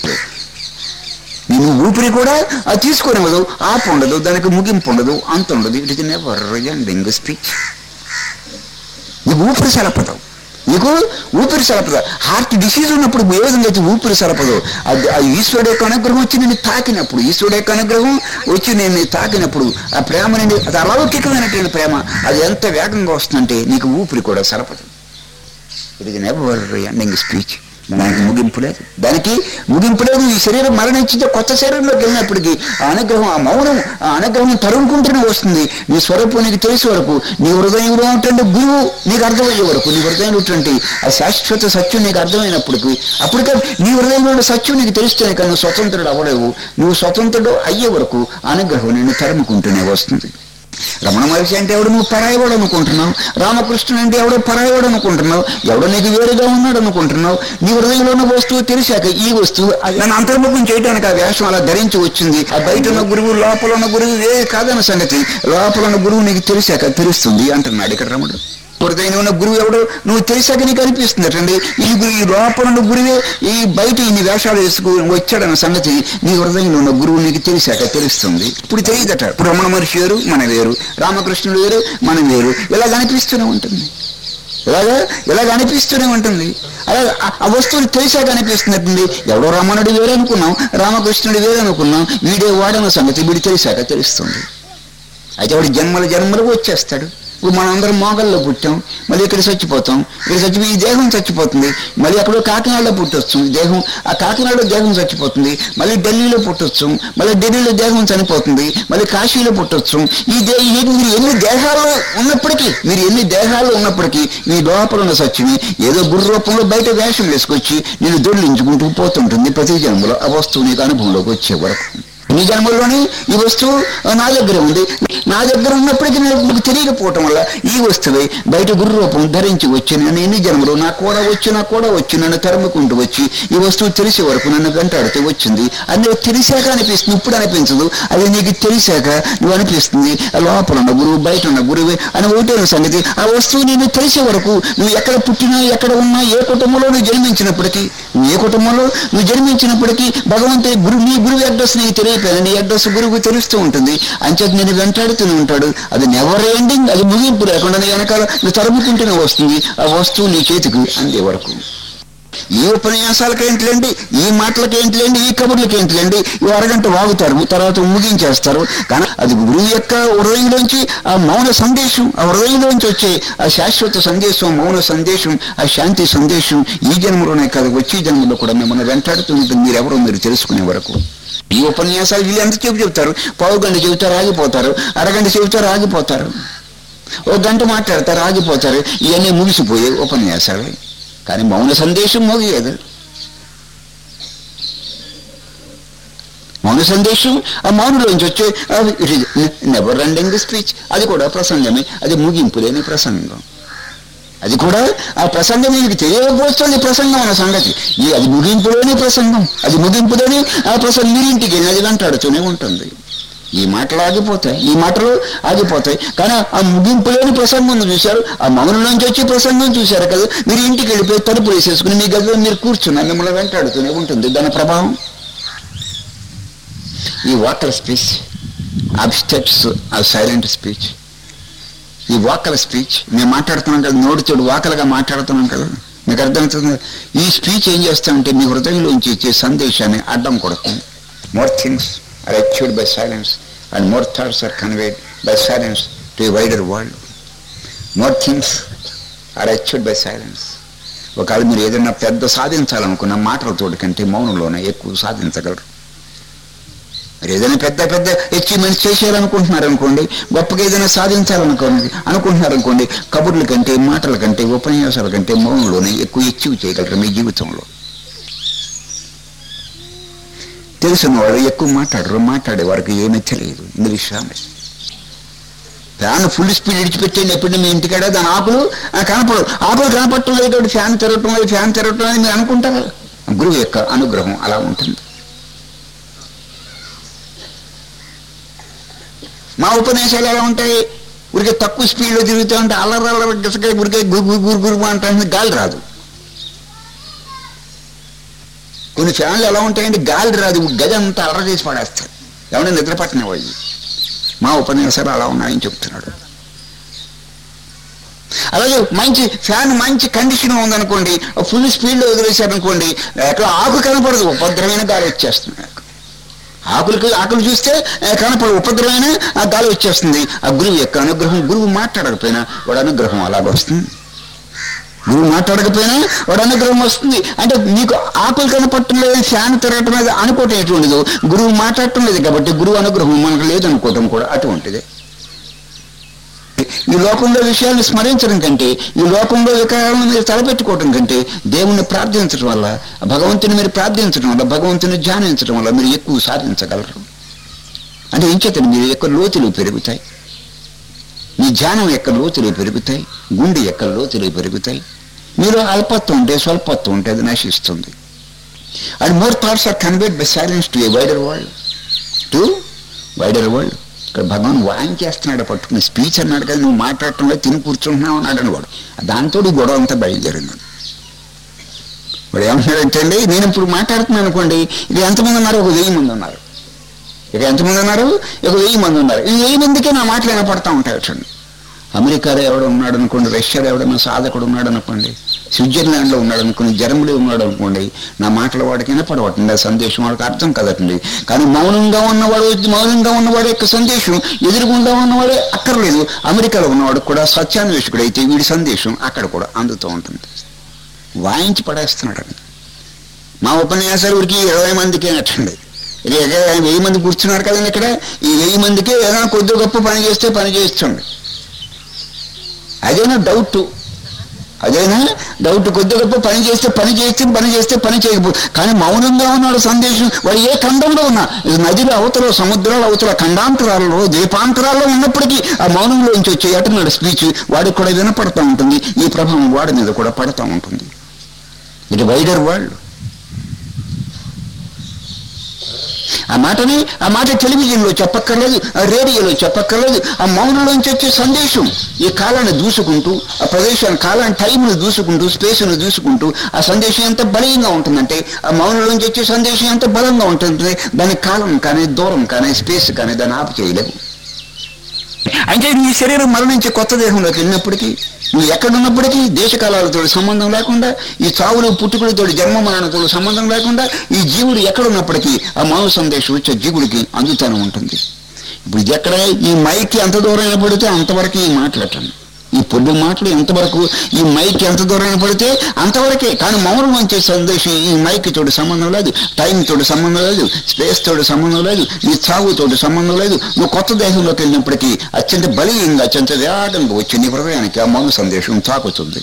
నేను ఊపిరి కూడా అది తీసుకునేవదు ఆపు ఉండదు దానికి ముగింపు ఉండదు అంత ఉండదు it is never ending speech నీకు ఊపిరి సలపదు నీకు ఊపిరి సలపదు హార్ట్ డిసీజ్ ఉన్నప్పుడు ఏ విధంగా అయితే ఊపిరి సలపదు అది ఆ ఈశ్వరుడు యొక్క అనుగ్రహం వచ్చి నేను తాకినప్పుడు ఈశ్వరుడు యొక్క అనుగ్రహం వచ్చి నేను తాకినప్పుడు ఆ ప్రేమ నుండి అది అలౌకికమైనటువంటి ప్రేమ అది ఎంత వేగంగా వస్తుందంటే నీకు ఊపిరి కూడా సలపదు it is never ending speech దానికి ముగింపు లేదు దానికి ముగింపు లేదు ఈ శరీరం మరణించితే కొత్త శరీరంలోకి వెళ్ళినప్పటికీ ఆ అనుగ్రహం ఆ మౌనం ఆ అనుగ్రహం తరుముకుంటూనే వస్తుంది నీ స్వరూపం నీకు తెలిసే వరకు నీ హృదయంలో ఉన్నటువంటి గురువు నీకు అర్థమయ్యే వరకు నీ హృదయంలో ఉన్నటువంటి ఆ శాశ్వత సత్యం నీకు అర్థమైనప్పటికీ అప్పటికే నీ హృదయంలో ఉన్న సత్యం నీకు తెలిస్తేనే కానీ నువ్వు స్వతంత్రుడు అవ్వలేవు నువ్వు స్వతంత్రుడు అయ్యే వరకు ఆ అనుగ్రహం నిన్ను తరుముకుంటూనే వస్తుంది రమణ మహర్షి అంటే ఎవడు నువ్వు పరాయవాడు అనుకుంటున్నావు రామకృష్ణుడు అంటే ఎవడో పరాయవాడు అనుకుంటున్నావు ఎవడో నీకు వేరుగా ఉన్నాడు అనుకుంటున్నావు నీ హృదయంలో ఉన్న వస్తువు తెలిసాక ఈ వస్తువు అది నన్ను అంతర్ముఖం చేయడానికి ఆ వేషం అలా ధరించి వచ్చింది ఆ బయట ఉన్న గురువు లోపల ఉన్న గురువు ఏ కాదన్న సంగతి లోపల ఉన్న గురువు నీకు తెలిసాక తెలుస్తుంది అంటున్నాడు ఇక్కడ రమణుడు హృదయంలో ఉన్న గురువు ఎవడో నువ్వు తెలిసాక నీకు అనిపిస్తుంది అటండి ఈ గు- ఈ లోపల ఉన్న గురువే ఈ బయట ఇన్ని వేషాలు వేసుకు వచ్చాడన్న సంగతి నీ హృదయంలో ఉన్న గురువు నీకు తెలిసాక తెలుస్తుంది ఇప్పుడు తెలియదట ఇప్పుడు రమణ మహర్షి వేరు మన వేరు రామకృష్ణుడు వేరు మనం వేరు ఇలాగ అనిపిస్తూనే ఉంటుంది ఇలాగా ఇలాగ అనిపిస్తూనే ఉంటుంది అలా ఆ- ఆ వస్తువులు తెలిసాక అనిపిస్తున్నట్టుంది ఎవడో రమణుడు వేరు అనుకున్నాం రామకృష్ణుడు వేరు అనుకున్నాం వీడే వాడన్న సంగతి వీడు తెలిసాక తెలుస్తుంది అయితే వాడు జన్మల జన్మలకు వచ్చేస్తాడు ఇప్పుడు మనం అందరం మోగల్లో పుట్టాం మళ్ళీ ఇక్కడ చచ్చిపోతాం ఇక్కడ చచ్చిపోయి ఈ దేహం చచ్చిపోతుంది మళ్ళీ ఎక్కడో కాకినాడలో పుట్టొచ్చు ఈ దేహం ఆ కాకినాడలో దేహం చచ్చిపోతుంది మళ్ళీ ఢిల్లీలో పుట్టొచ్చు మళ్ళీ ఢిల్లీలో దేహం చనిపోతుంది మళ్ళీ కాశీలో పుట్టొచ్చు ఈ దే ఈ మీరు ఎన్ని దేహాలు ఉన్నప్పటికీ మీరు ఎన్ని దేహాలు ఉన్నప్పటికీ మీ లోపల ఉన్న సత్యని ఏదో గురు రూపంలో బయట వేషం వేసుకొచ్చి నేను దొర్లించుకుంటూ పోతుంటుంది ప్రతి జన్మలో ఆ వస్తువు నీకు అనుభవంలోకి వచ్చే వరకు ఈ జన్మల్లోనే ఈ వస్తువు నా దగ్గర ఉంది నా దగ్గర ఉన్నప్పటికీ నాకు నాకు తెలియకపోవటం వల్ల ఈ వస్తువే బయట గురు రూపం ధరించి వచ్చి నేను ఎన్ని జన్మలు నాకు కూడా వచ్చి నాకు కూడా వచ్చి నన్ను తరుముకుంటూ వచ్చి ఈ వస్తువు తెలిసే వరకు నన్ను వెంటాడితే వచ్చింది అది నీకు తెలిసాక అనిపిస్తుంది ఇప్పుడు అనిపించదు అది నీకు తెలిసాక నువ్వు అనిపిస్తుంది ఆ లోపల ఉన్న గురువు బయట ఉన్న గురువే అని ఒకటే సంగతి ఆ వస్తువు నేను తెలిసే వరకు నువ్వు ఎక్కడ పుట్టినా ఎక్కడ ఉన్నా ఏ కుటుంబంలో నువ్వు జన్మించినప్పటికీ నువ్వు ఏ కుటుంబంలో నువ్వు జన్మించినప్పటికీ భగవంతుడి గురు నీ గురువు అడ్రస్ నీకు తెలియపోయినా నీ అడ్రస్ గురువుకు తెలుస్తూ ఉంటుంది అంచేత నేను వెంటాడుతూనే ఉంటాడు అది నెవర్ ఎండింగ్ అది ముగింపు లేకుండా నీ వెనకాల నువ్వు తరుముకుంటూనే వస్తుంది ఆ వస్తువు నీ చేతికి అందే వరకు ఈ ఉపన్యాసాలకేంటిలేండి ఈ మాటలకేంటిలేండి ఈ కబుర్లకేంటిలేండి ఈ అరగంట వాగుతారు తర్వాత ముగించేస్తారు కానీ అది గురువు యొక్క హృదయంలోంచి ఆ మౌన సందేశం ఆ హృదయంలోంచి వచ్చే ఆ శాశ్వత సందేశం మౌన సందేశం ఆ శాంతి సందేశం ఈ జన్మలోనే కాదు వచ్చే జన్మలో కూడా మిమ్మల్ని వెంటాడుతూ ఉంటుంది మీరెవరో మీరు తెలుసుకునే వరకు ఈ ఉపన్యాసాలు వీళ్ళు ఎంత చెప్పు చెప్తారు పావు గంట చెబుతారు ఆగిపోతారు అరగంట చెబుతారు ఆగిపోతారు ఓ గంట మాట్లాడతారు ఆగిపోతారు ఇవన్నీ ముగిసిపోయే ఉపన్యాసాలు కానీ మౌన సందేశం మోగేది మౌన సందేశం ఆ మౌనులోంచి వచ్చే నెవర్ ఎండింగ్ స్పీచ్ అది కూడా ప్రసంగమే అది ముగింపు లేని ప్రసంగం అది కూడా ఆ ప్రసంగం మీకు తెలియకపోతుంది ప్రసంగం అన్న సంగతి ఈ అది ముగింపులోనే ప్రసంగం అది ముగింపులోనే ఆ ప్రసంగం మీరింటికి వెళ్ళి అది వెంటాడుతూనే ఉంటుంది ఈ మాటలు ఆగిపోతాయి ఈ మాటలు ఆగిపోతాయి కానీ ఆ ముగింపులేని ప్రసంగం చూశారు ఆ మౌనంలోంచి వచ్చే ప్రసంగం చూశారు కదా మీరు ఇంటికి వెళ్ళిపోయి తలుపు వేసేసుకుని మీ గదిలో మీరు కూర్చున్నారు మిమ్మల్ని వెంటాడుతూనే ఉంటుంది దాని ప్రభావం ఈ వాటర్ స్పీచ్ అబ్స్టెప్స్ ఆ సైలెంట్ స్పీచ్ ఈ వాకల స్పీచ్ మేము మాట్లాడుతున్నాం కదా నోటితోడు వాకలుగా మాట్లాడుతున్నాం కదా మీకు అర్థమవుతుంది ఈ స్పీచ్ ఏం చేస్తామంటే మీ హృదయంలోంచి ఇచ్చే సందేశాన్ని అడ్డం కొడుతుంది more things are achieved by silence and more thoughts are conveyed by silence to wider world more things are achieved by silence ఒకవేళ మీరు ఏదైనా పెద్ద సాధించాలనుకున్న మాటలతోటి కంటే మౌనంలోనే ఎక్కువ సాధించగలరు మరి ఏదైనా పెద్ద పెద్ద అచీవ్మెంట్స్ చేసేయాలనుకుంటున్నారు అనుకోండి గొప్పగా ఏదైనా సాధించాలనుకోండి అనుకుంటున్నారు అనుకోండి కబుర్ల కంటే మాటల కంటే ఉపన్యాసాల కంటే మౌనంలోనే ఎక్కువ అచీవ్ చేయగలరు మీ జీవితంలో తెలిసిన వాళ్ళు ఎక్కువ మాట్లాడరు మాట్లాడే వారికి ఏమీ తెలియదు ఇంగ్లీష్ రామే ఫ్యాన్ ఫుల్ స్పీడ్ విడిచిపెట్టండి ఎప్పుడు మీ ఇంటికాడ దాని ఆకులు ఆ, కనపడవు ఆకులు కనపడటం లేదు కాబట్టి ఫ్యాన్ తిరగటం లేదు ఫ్యాన్ తిరగటం లేదు మీరు అనుకుంటారు గురువు యొక్క అనుగ్రహం అలా ఉంటుంది మా ఉపన్యాసాలు ఎలా ఉంటాయి ఉరికే తక్కువ స్పీడ్లో తిరుగుతూ ఉంటే అల్లరి అల్లరి గిసకాయ ఉరికే గురు గురు గురు అంటే గాలి రాదు కొన్ని ఫ్యాన్లు ఎలా ఉంటాయంటే గాలి రాదు గది అంతా అల్లరి చేసి పడేస్తారు ఎవరైనా నిద్ర పట్టిన వాళ్ళు మా ఉపన్యాసాలు అలా ఉన్నాయని చెప్తున్నాడు అలాగే మంచి ఫ్యాన్ మంచి కండిషన్ ఉందనుకోండి ఫుల్ స్పీడ్లో వదిలేశారనుకోండి ఎక్కడ ఆకు కనపడదు ఉపద్రవమైన గాలి వచ్చేస్తుంది ఆకులకి ఆకులు చూస్తే ఆ, కనపడ ఉపద్రవమైన ఆ గాలి వచ్చేస్తుంది ఆ గురువు యొక్క అనుగ్రహం గురువు మాట్లాడకపోయినా వాడు అనుగ్రహం అలాగ వస్తుంది గురువు మాట్లాడకపోయినా వాడు అనుగ్రహం వస్తుంది అంటే నీకు ఆకులు కనపడటం లేదు ఫ్యాన్ తిరగటం లేదు అనుకోవటం ఎటువంటిదో గురువు మాట్లాడటం లేదు కాబట్టి గురువు అనుగ్రహం మనకు లేదనుకోవటం కూడా అటువంటిదే ఈ లోకంలో విషయాన్ని స్మరించడం కంటే ఈ లోకంలో వికారాలను మీరు తలపెట్టుకోవడం కంటే దేవుణ్ణి ప్రార్థించడం వల్ల భగవంతుని మీరు ప్రార్థించడం వల్ల భగవంతుని ధ్యానించడం వల్ల మీరు ఎక్కువ సాధించగలరు అంటే ఇంచేతను మీరు ఎక్కువ లోతులు పెరుగుతాయి మీ ధ్యానం యొక్క లోతులు పెరుగుతాయి గుండె యొక్క లోతులు పెరుగుతాయి మీలో అల్పత్వం ఉంటే స్వల్పత్వం ఉంటే అది నశిస్తుంది and more thoughts are convert by silence to a wider world to wider world ఇక్కడ భగవాన్ వాయిన్ చేస్తున్నాడు పట్టుకుని స్పీచ్ అన్నాడు కదా నువ్వు మాట్లాడటంలో తిని కూర్చుంటున్నావు అన్నాడు అని వాడు దాంతో ఈ గొడవ అంతా బయలుదేరింది వాడు ఏమంటున్నాడంటే అండి నేను ఇప్పుడు మాట్లాడుతున్నాను అనుకోండి ఇది ఎంతమంది ఉన్నారు ఒక వెయ్యి మంది ఉన్నారు ఇక ఎంతమంది ఉన్నారు ఒక వెయ్యి మంది ఉన్నారు ఈ వెయ్యి మందికే నా మాటలు వినపడతా ఉంటాయి చూడండి అమెరికాలో ఎవడో ఉన్నాడు అనుకోండి రష్యాలో ఎవడన్నా సాధకుడు ఉన్నాడు అనుకోండి స్విట్జర్లాండ్లో ఉన్నాడు అనుకోండి జర్మనీ ఉన్నాడు అనుకోండి నా మాటలు వాడికి వినపడవటండి ఆ సందేశం వాడికి అర్థం కదటండి కానీ మౌనంగా ఉన్నవాడు మౌనంగా ఉన్నవాడు యొక్క సందేశం ఎదురుగుండా ఉన్నవాడే అక్కర్లేదు అమెరికాలో ఉన్నవాడు కూడా సత్యాన్వేషకుడు అయితే వీడి సందేశం అక్కడ కూడా అందుతూ ఉంటుంది వాయించి పడేస్తున్నాడు మా ఉపన్యాసాలు ఊరికి ఇరవై మందికే నచ్చండి ఇది ఎక్కడ వెయ్యి మంది కూర్చున్నారు కదండి ఇక్కడ ఈ వెయ్యి మందికే ఏదైనా కొద్ది గొప్ప పని చేస్తే పని చేస్తుంది అదేనా డౌట్ అదేనా డౌట్ కొద్ది గొప్ప పని చేస్తే పని చేస్తే పని చేస్తే పని చేయకపో కానీ మౌనంగా ఉన్నాడు సందేశం వాడు ఏ ఖండంలో ఉన్నా ఇది నదిలో అవతల సముద్రాలు అవతల ఖండాంతరాల్లో ద్వీపాంతరాల్లో ఉన్నప్పటికీ ఆ మౌనంలోంచి వచ్చే అటున్నాడు స్పీచ్ వాడికి కూడా వినపడతా ఉంటుంది ఈ ప్రభావం వాడి మీద కూడా పడతా ఉంటుంది ఇది వైడర్ వరల్డ్ ఆ మాటని ఆ మాట టెలివిజన్లో చెప్పక్కర్లేదు ఆ రేడియోలో చెప్పక్కర్లేదు ఆ మౌనంలోంచి వచ్చే సందేశం ఈ కాలాన్ని దూసుకుంటూ ఆ ప్రదేశాన్ని కాలాన్ని టైంను దూసుకుంటూ స్పేస్ను దూసుకుంటూ ఆ సందేశం ఎంత బలీయంగా ఉంటుందంటే ఆ మౌనంలోంచి వచ్చే సందేశం ఎంత బలంగా ఉంటుంది దాని కాలం కానీ దూరం కానీ స్పేస్ కానీ దాన్ని ఆపు చేయలేవు అంటే నీ శరీరం మరణించే కొత్త దేహంలోకి వెళ్ళినప్పటికీ నువ్వు ఎక్కడున్నప్పటికీ దేశకాలాలతో సంబంధం లేకుండా ఈ చావులు పుట్టుకలతో జన్మ మరణతో సంబంధం లేకుండా ఈ జీవుడు ఎక్కడున్నప్పటికీ ఆ మానవ సందేశం వచ్చే జీవుడికి అందుతానే ఉంటుంది ఇప్పుడు ఇది ఎక్కడ ఈ మైకి ఎంత దూరం పడితే అంతవరకు ఈ మాట్లాడటం ఈ పొద్దు మాటలు ఎంతవరకు ఈ మైక్ ఎంత దూరం పడితే అంతవరకే కానీ మౌనం వచ్చే సందేశం ఈ మైక్ తోటి సంబంధం లేదు టైం తోటి సంబంధం లేదు స్పేస్ తోటి సంబంధం లేదు నీ చావు తోటి సంబంధం లేదు నువ్వు కొత్త దేశంలోకి వెళ్ళినప్పటికీ అత్యంత బలీయంగా అత్యంత వేగంగా వచ్చి నీ హృదయానికి ఆ మౌన సందేశం తాకుతుంది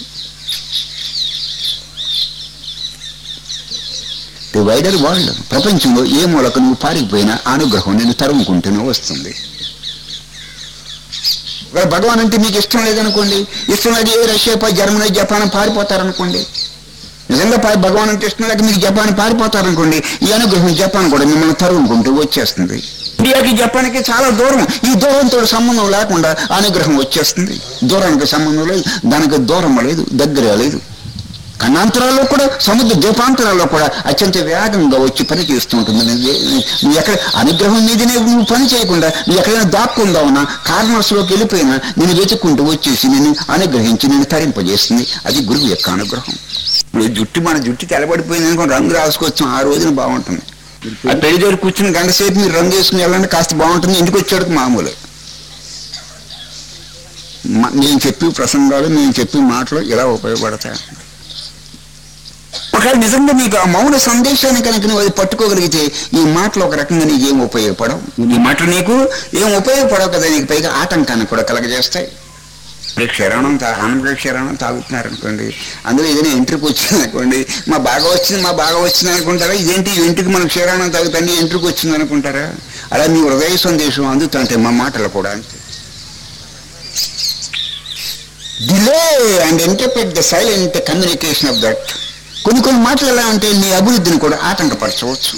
ది వైడర్ వరల్డ్ ప్రపంచంలో ఏ మూలకు నువ్వు పారిపోయినా అనుగ్రహం నేను తరుముకుంటూనే వస్తుంది ఒకవేళ భగవాన్ అంటే మీకు ఇష్టం లేదనుకోండి ఇష్టం లేదు ఏ రష్యా పై జర్మనీ జపాన్ పారిపోతారనుకోండి నిజంగా పా- భగవాన్ అంటే ఇష్టం లేక మీకు జపాన్ పారిపోతారనుకోండి ఈ అనుగ్రహం జపాన్ కూడా మిమ్మల్ని తరుముకుంటూ వచ్చేస్తుంది ఇండియాకి జపాన్కి చాలా దూరం ఈ దూరంతో సంబంధం లేకుండా అనుగ్రహం వచ్చేస్తుంది దూరానికి సంబంధం లేదు దానికి దూరం లేదు దగ్గర లేదు ఖండాంతరాల్లో కూడా సముద్ర ద్వీపాంతరాల్లో కూడా అత్యంత వేగంగా వచ్చి పని చేస్తూ ఉంటుంది నువ్వు నువ్వు ఎక్కడ అనుగ్రహం మీదనే నువ్వు పని చేయకుండా నువ్వు ఎక్కడైనా దాక్కుందా ఉన్నా కార్నర్స్లోకి వెళ్ళిపోయినా నేను వెతుక్కుంటూ వచ్చేసి నేను అనుగ్రహించి నేను తరింపజేస్తుంది అది గురువు యొక్క అనుగ్రహం ఇప్పుడు జుట్టు మన జుట్టు తెలబడిపోయింది అనుకో రంగు రాసుకొచ్చాం ఆ రోజున బాగుంటుంది ఆ పెళ్లి దగ్గర కూర్చుని గంట సేపు మీరు రంగు వేసుకుని వెళ్ళండి కాస్త బాగుంటుంది ఇంటికి వచ్చాడు మామూలు మ- నేను చెప్పి ప్రసంగాలు నేను చెప్పి మాటలు ఇలా ఉపయోగపడతాయి ఒకవేళ నిజంగా నీకు ఆ మౌన సందేశాన్ని కనుక నువ్వు అది పట్టుకోగలిగితే ఈ మాటలు ఒక రకంగా నీకు ఏం ఉపయోగపడవు ఈ మాటలు నీకు ఏం ఉపయోగపడవు కదా నీకు పైగా ఆటంకాన్ని కూడా కలగజేస్తాయి ఇప్పుడు క్షరణం తా ఆనంద క్షరణం తాగుతున్నారు అనుకోండి అందులో ఏదైనా ఎంట్రీకి వచ్చింది అనుకోండి మా బాగా వచ్చింది మా బాగా వచ్చింది అనుకుంటారా ఇదేంటి ఈ ఇంటికి మన క్షరణం తాగుతండి ఎంట్రీకి వచ్చింది అనుకుంటారా అలా మీ హృదయ సందేశం అందుతుంటే మా మాటలు కూడా అంతే delay and interpret the silent communication of that కొన్ని కొన్ని మాటలు ఎలా అంటే నీ అభివృద్ధిని కూడా ఆటంకపరచవచ్చు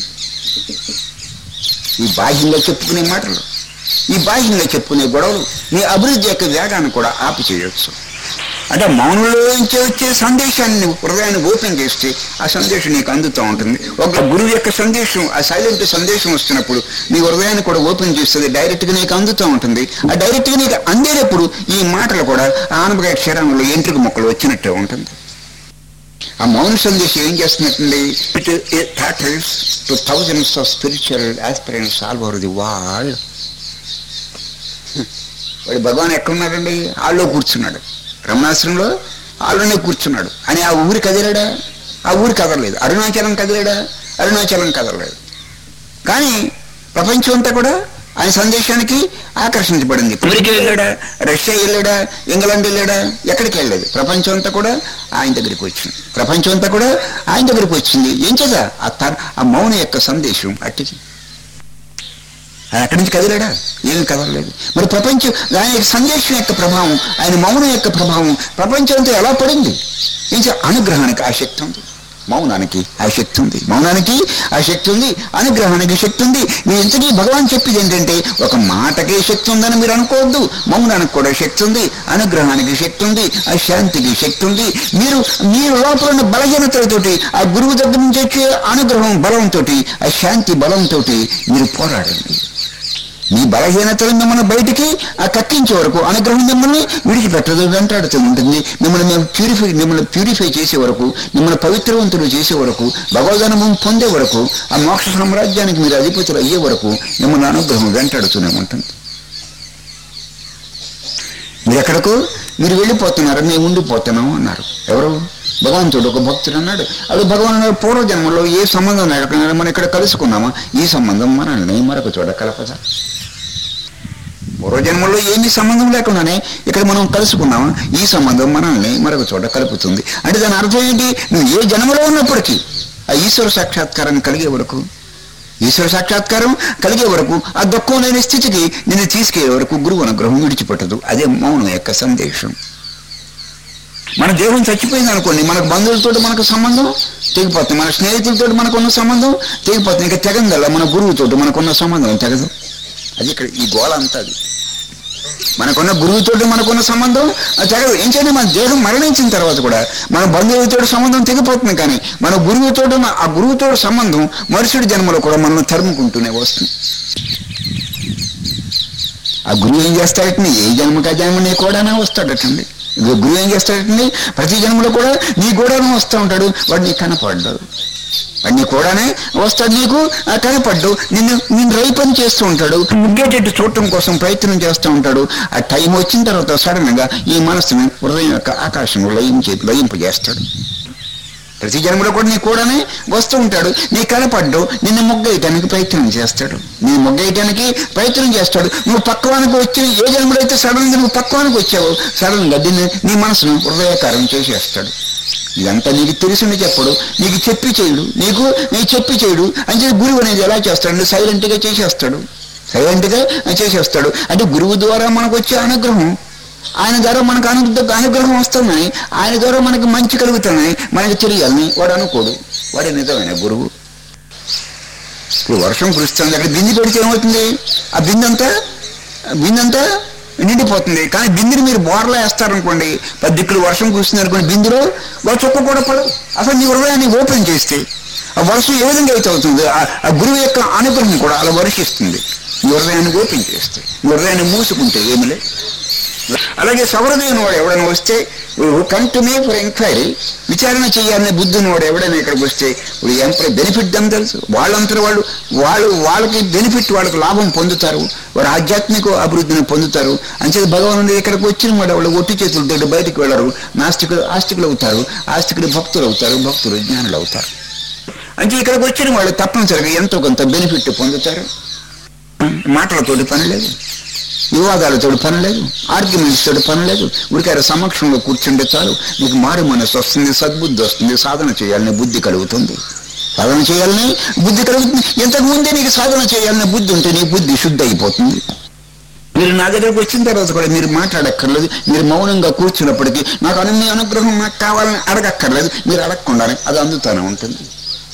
ఈ బాహ్యంగా చెప్పుకునే మాటలు ఈ బాహ్యంగా చెప్పుకునే గొడవలు నీ అభివృద్ధి యొక్క వేగాన్ని కూడా ఆపి చేయొచ్చు అంటే మౌనంలోంచి వచ్చే సందేశాన్ని నువ్వు హృదయాన్ని ఓపెన్ చేస్తే ఆ సందేశం నీకు అందుతూ ఉంటుంది ఒక గురువు యొక్క సందేశం ఆ సైలెంట్ సందేశం వస్తున్నప్పుడు నీ హృదయాన్ని కూడా ఓపెన్ చేస్తుంది డైరెక్ట్గా నీకు అందుతూ ఉంటుంది ఆ డైరెక్ట్గా నీకు అందేటప్పుడు ఈ మాటలు కూడా ఆ ఆనపకాయ క్షీరంలో ఎంట్రుక మొక్కలు వచ్చినట్టే ఉంటుంది ఆ మౌన సందేశం ఏం చేస్తున్నట్టుంది ఇట్ థాటర్స్ to thousands of spiritual aspirants all over the world వాడు భగవాన్ ఎక్కడున్నాడండి ఆల్లో కూర్చున్నాడు రమణాశ్రమంలో ఆల్లోనే కూర్చున్నాడు అని ఆ ఊరి కదిలాడా ఆ ఊరి కదలలేదు అరుణాచలం కదిలాడా అరుణాచలం కదలలేదు కానీ ప్రపంచం అంతా కూడా ఆయన సందేశానికి ఆకర్షించబడింది అమెరికా వెళ్ళాడా రష్యా వెళ్ళాడా ఇంగ్లాండ్ వెళ్ళాడా ఎక్కడికి వెళ్ళలేదు ప్రపంచం అంతా కూడా ఆయన దగ్గరికి వచ్చింది ప్రపంచం అంతా కూడా ఆయన దగ్గరికి వచ్చింది ఏం చేదా ఆ తర్ ఆ మౌన యొక్క సందేశం అట్టిది ఆయన అక్కడి నుంచి కదిలాడా ఏమీ కదలలేదు మరి ప్రపంచం ఆయన యొక్క సందేశం యొక్క ప్రభావం ఆయన మౌనం యొక్క ప్రభావం ప్రపంచంతో ఎలా పడింది ఇంకా అనుగ్రహానికి ఆ శక్తి ఉంది మౌనానికి ఆ శక్తి ఉంది మౌనానికి ఆ శక్తి ఉంది అనుగ్రహానికి శక్తి ఉంది మీరు ఇంతకీ భగవాన్ చెప్పేది ఏంటంటే ఒక మాటకే శక్తి ఉందని మీరు అనుకోవద్దు మౌనానికి కూడా శక్తి ఉంది అనుగ్రహానికి శక్తి ఉంది ఆ శాంతికి శక్తి ఉంది మీరు మీరు లోపల ఉన్న బలహీనతలతోటి ఆ గురువు దగ్గర నుంచి వచ్చే అనుగ్రహం బలంతో ఆ శాంతి బలంతో మీరు పోరాడండి మీ బలహీనతలు మిమ్మల్ని బయటికి ఆ కక్కించే వరకు అనుగ్రహం మిమ్మల్ని విడిచిపెట్టదు వెంటాడుతూ ఉంటుంది మిమ్మల్ని మేము ప్యూరిఫై మిమ్మల్ని ప్యూరిఫై చేసే వరకు మిమ్మల్ని పవిత్రవంతులు చేసే వరకు భగవదనుభవం పొందే వరకు ఆ మోక్ష సామ్రాజ్యానికి మీరు అధిపతులు అయ్యే వరకు మిమ్మల్ని అనుగ్రహం వెంటాడుతూనే ఉంటుంది మీరు ఎక్కడికో మీరు వెళ్ళిపోతున్నారు మేము ఉండిపోతున్నాము అన్నారు ఎవరు భగవంతుడు ఒక భక్తుడు అన్నాడు అది భగవాన్ అన్నాడు పూర్వజన్మలో ఏ సంబంధం లేకుండా మనం ఇక్కడ కలుసుకున్నామా ఈ సంబంధం మనల్ని మరొక చోట కలపదా పూర్వజన్మలో ఏమీ సంబంధం లేకుండానే ఇక్కడ మనం కలుసుకున్నామా ఈ సంబంధం మనల్ని మరొక చోట కలుపుతుంది అంటే దాని అర్థం ఏంటి నువ్వు ఏ జన్మలో ఉన్నప్పటికీ ఆ ఈశ్వర సాక్షాత్కారం కలిగే వరకు ఈశ్వర సాక్షాత్కారం కలిగే వరకు ఆ దుఃఖం లేని స్థితికి నిన్ను తీసుకెళ్లే వరకు గురువు అనుగ్రహం విడిచిపెట్టదు అదే మౌనం యొక్క సందేశం మన దేహం చచ్చిపోయింది అనుకోండి మనకు బంధువులతో మనకు సంబంధం తెగిపోతుంది మన స్నేహితులతో మనకున్న సంబంధం తెగిపోతుంది ఇంకా తెగందల్లా మన గురువుతో మనకున్న సంబంధం తెగదు అది ఇక్కడ ఈ గోళ అంతా అది మనకున్న గురువుతోటి మనకున్న సంబంధం అది తెగదు ఏంటంటే మన దేహం మరణించిన తర్వాత కూడా మన బంధువులతో సంబంధం తెగిపోతుంది కానీ మన గురువుతో ఆ గురువుతో సంబంధం మరుసటి జన్మలో కూడా మనం తరుముకుంటూనే వస్తుంది ఆ గురువు ఏం చేస్తాడటండి ఏ జన్మకా జన్మ నీ కూడానే వస్తాడటండి ఇదిగో గురువు ఏం చేస్తాడటండి ప్రతి జన్మలో కూడా నీ కూడానే వస్తూ ఉంటాడు వాడు నీకు కనపడ్డాడు వాడు నీ కూడానే వస్తాడు నీకు ఆ కనపడ్డు నిన్ను నిన్ను రై పని చేస్తూ ఉంటాడు ముగ్గేటట్టు చూడటం కోసం ప్రయత్నం చేస్తూ ఉంటాడు ఆ టైం వచ్చిన తర్వాత సడన్ గా ఈ మనసుని హృదయం యొక్క ఆకాశంలో లయించి లయింపజేస్తాడు ప్రతి జన్మలో కూడా నీ కూడానే వస్తూ ఉంటాడు నీ కనపడ్డు నిన్ను మొగ్గేయటానికి ప్రయత్నం చేస్తాడు నీ మొగ్గేయటానికి ప్రయత్నం చేస్తాడు నువ్వు పక్వానికి వచ్చి ఏ జన్మలో అయితే సడన్ గా నువ్వు పక్వానికి వచ్చావు సడన్ గా దీన్ని నీ మనసును హృదయకారం చేసేస్తాడు ఇదంతా నీకు తెలిసిన చెప్పడు నీకు చెప్పి చేయడు నీకు నీకు చెప్పి చేయడు అంటే గురువు అనేది ఎలా చేస్తాడు సైలెంట్ గా చేసేస్తాడు సైలెంట్ గా చేసేస్తాడు అంటే గురువు ద్వారా మనకు వచ్చే అనుగ్రహం ఆయన ద్వారా మనకు అను అనుగ్రహం వస్తుందని ఆయన ద్వారా మనకి మంచి కలుగుతుందని మనకి తెలియాలని వాడు అనుకోడు వాడే నిజమైన గురువు ఇప్పుడు వర్షం కురుస్తుంది అక్కడ బింది పెడితే ఏమవుతుంది ఆ బిందంతా బిందంతా నిండిపోతుంది కానీ బిందుని మీరు బోర్లా వేస్తారనుకోండి పది దిక్కులు వర్షం కురుస్తుంది అనుకోండి బిందులో ఒక చుక్క కూడా పడదు అసలు నీ హృదయాన్ని ఓపెన్ చేస్తే ఆ వర్షం ఏ విధంగా అయితే అవుతుంది ఆ- ఆ గురువు యొక్క అనుగ్రహం కూడా అలా వర్షిస్తుంది నీ హృదయాన్ని ఓపెన్ చేస్తే నీ హృదయాన్ని మూసుకుంటే ఏమి లేదు అలాగే సవరదేవుని వాడు ఎవడైనా వస్తే come to me for enquiry విచారణ చేయాలనే బుద్ధి వాడు ఎవడైనా ఇక్కడికి వస్తే ఇప్పుడు ఎంత బెనిఫిట్ అని తెలుసు వాళ్ళంతా వాళ్ళు వాళ్ళు వాళ్ళకి బెనిఫిట్ వాళ్ళకి లాభం పొందుతారు వారు ఆధ్యాత్మిక అభివృద్ధిని పొందుతారు అంచేది భగవానుడు ఇక్కడికి వచ్చిన వాడు వాళ్ళు ఒట్టి చేతులతో బయటికి వెళ్ళరు నాస్తికులు ఆస్తికులు అవుతారు ఆస్తికులు భక్తులు అవుతారు భక్తులు జ్ఞానులు అవుతారు అంటే ఇక్కడికి వచ్చిన వాళ్ళు తప్పనిసరిగా ఎంతో కొంత బెనిఫిట్ పొందుతారు మాటలతోటి పని లేదు వివాదాలతో పని లేదు ఆర్గ్యుమెంట్స్ తోటి పని లేదు ఉరికారు సమక్షంలో కూర్చుంటే చాలు నీకు మారు మనసు వస్తుంది సద్బుద్ధి వస్తుంది సాధన చేయాలనే బుద్ధి కలుగుతుంది సాధన చేయాలని బుద్ధి కలుగుతుంది ఇంతకు ముందే నీకు సాధన చేయాలనే బుద్ధి ఉంటే నీ బుద్ధి శుద్ధి అయిపోతుంది మీరు నా దగ్గరకు వచ్చిన తర్వాత కూడా మీరు మాట్లాడక్కర్లేదు మీరు మౌనంగా కూర్చున్నప్పటికీ నాకు అన్ని అనుగ్రహం నాకు కావాలని అడగక్కర్లేదు మీరు అడగకుండానే అది అందుతానే ఉంటుంది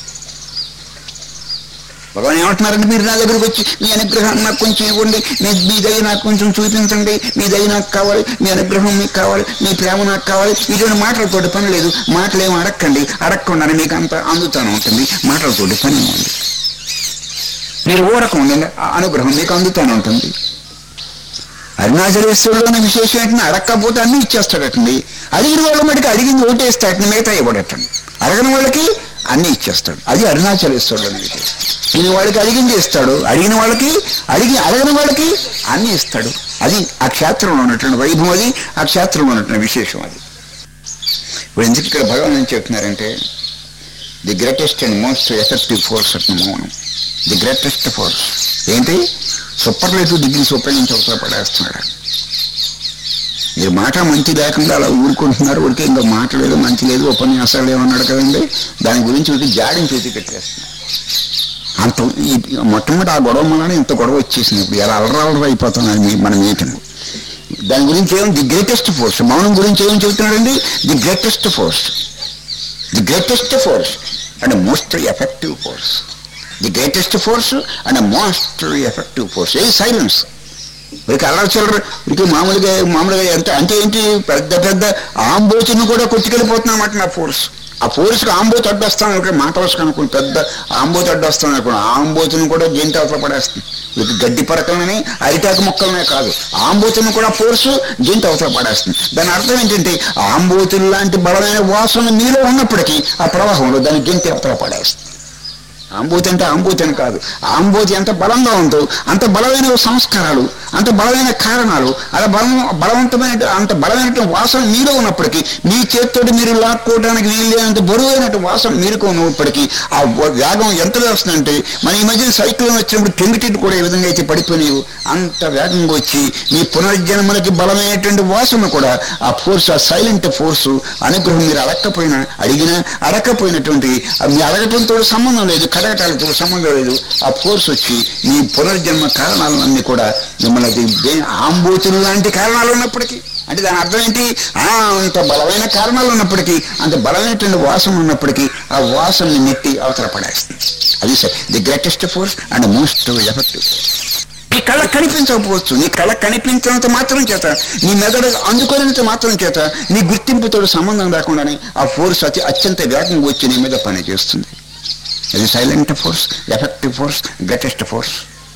భగవాన్ ఏమంటున్నారంటే మీరు నా దగ్గరకు వచ్చి మీ అనుగ్రహాన్ని నాకు కొంచెం ఇవ్వండి మీ మీ దయ నాకు కొంచెం చూపించండి మీ దయ నాకు కావాలి మీ అనుగ్రహం మీకు కావాలి మీ ప్రేమ నాకు కావాలి ఇటువంటి మాటలతోటి పని లేదు మాటలు ఏమి అడగండి అడగకుండానే మీకు అంత అందుతానే ఉంటుంది మాటలతోటి పని ఉంది మీరు ఊరకం ఉండండి ఆ అనుగ్రహం మీకు అందుతానే ఉంటుంది అరుణాచలేశ్వరులోని విశేషం ఏంటంటే అడగకపోతే అన్ని ఇచ్చేస్తాడటండి అడిగిన వాళ్ళ మటుకు అడిగింది ఓటేస్తాడటండి మిగతా ఇవ్వడటండి అడగని వాళ్ళకి అన్ని ఇచ్చేస్తాడు అది అరుణాచలేశ్వరుడు అనేది ఈయన వాళ్ళకి అడిగింది ఇస్తాడు అడిగిన వాళ్ళకి అడిగి అడగని వాళ్ళకి అన్ని ఇస్తాడు అది ఆ క్షేత్రంలో ఉన్నటువంటి వైభవం అది ఆ క్షేత్రంలో ఉన్నటువంటి విశేషం అది ఇప్పుడు ఎందుకు ఇక్కడ భగవాన్ ఏం చెప్తున్నారంటే the greatest and most effective force at మౌనం ది గ్రేటెస్ట్ ఫోర్స్ ఏంటి సూపర్లేటివ్ డిగ్రీస్ ఉపయోగించి అవసరం పడేస్తున్నాడు మీరు మాట మంచి లేకుండా అలా ఊరుకుంటున్నారు ఊరికే ఇంకా మాట లేదు మంచి లేదు ఉపన్యాసాలు ఏమన్నాడు కదండి దాని గురించి ఊరికి జాడిని చేతి పెట్టేస్తున్నారు అంత ఈ- మొట్టమొదటి ఆ గొడవ వలన ఇంత గొడవ వచ్చేసింది ఇప్పుడు ఎలా అలరాలర అయిపోతున్నది మీ- మన మీటింగ్ దాని గురించి ఏం ది గ్రేటెస్ట్ ఫోర్స్ మౌనం గురించి ఏం చెబుతున్నాడండి the greatest force the greatest force and most effective force the greatest force and most effective force a silence వీరికి అల్లరి చిల్లర వీరికి మామూలుగా మామూలుగా ఎంత అంటే ఏంటి పెద్ద పెద్ద ఆంబోతుని కూడా కొట్టుకెళ్ళిపోతున్నమాట నా ఫోర్స్ ఆ ఫోర్స్కి ఆంబోతు అడ్డొస్తాను ఇక్కడ మాట వస్తాను అనుకోండి పెద్ద ఆంబోతు అడ్డొస్తాను అనుకోండి ఆంబోతుని కూడా జంటి అవతల పడేస్తుంది వీరికి గడ్డి పరకలని అరిటాకు మొక్కలనే కాదు ఆంబోతుని కూడా ఫోర్స్ జంటి అవతల పడేస్తుంది దాని అర్థం ఏంటంటే ఆంబోతులు లాంటి బలమైన వాసన మీలో ఉన్నప్పటికీ ఆ ప్రవాహంలో దాన్ని జంటి అవతల పడేస్తుంది ఆంబోతి అంటే ఆంబోతి అని కాదు ఆంబోతి ఎంత బలంగా ఉందో అంత బలమైన సంస్కారాలు అంత బలమైన కారణాలు అలా బలం బలవంతమైన అంత బలమైన వాసన మీలో ఉన్నప్పటికీ మీ చేతితోటి మీరు లాక్కోవడానికి వీలైనంత బరువైనటువంటి వాసన మీరుకు ఉన్నప్పటికీ ఆ వ- వేగం ఎంత వేస్తుందంటే మన ఈ మధ్య సైక్లోన్ వచ్చినప్పుడు కెంగిటిట్ కూడా ఏ విధంగా అయితే పడిపోయినాయో అంత వేగంగా వచ్చి మీ పునర్జన్మలకి బలమైనటువంటి వాసన కూడా ఆ ఫోర్స్ ఆ సైలెంట్ ఫోర్స్ అనుగ్రహం మీరు అడగకపోయినా అడిగినా అడగకపోయినటువంటి ఆ మీ అడగటంతో సంబంధం లేదు కడగటాలతో సంబంధం లేదు ఆ ఫోర్స్ వచ్చి మీ పునర్జన్మ కారణాలన్నీ కూడా మిమ్మల్ని అది దే- ఆంబోతులు లాంటి కారణాలు ఉన్నప్పటికీ అంటే దాని అర్థం ఏంటి ఆ, అంత బలమైన కారణాలు ఉన్నప్పటికీ అంత బలమైనటువంటి వాసన ఉన్నప్పటికీ ఆ వాసనని నెట్టి అవతల పడేస్తుంది అది sir the greatest force and most effective నీ కళ్ళ కనిపించకపోవచ్చు నీ కళ్ళ కనిపించినంత మాత్రం చేత నీ మెదడు అందుకోలేనంత మాత్రం చేత నీ గుర్తింపుతో సంబంధం లేకుండానే ఆ ఫోర్స్ అతి అత్యంత వేగంగా వచ్చి నీ మీద పని చేస్తుంది అది silent force effective force greatest force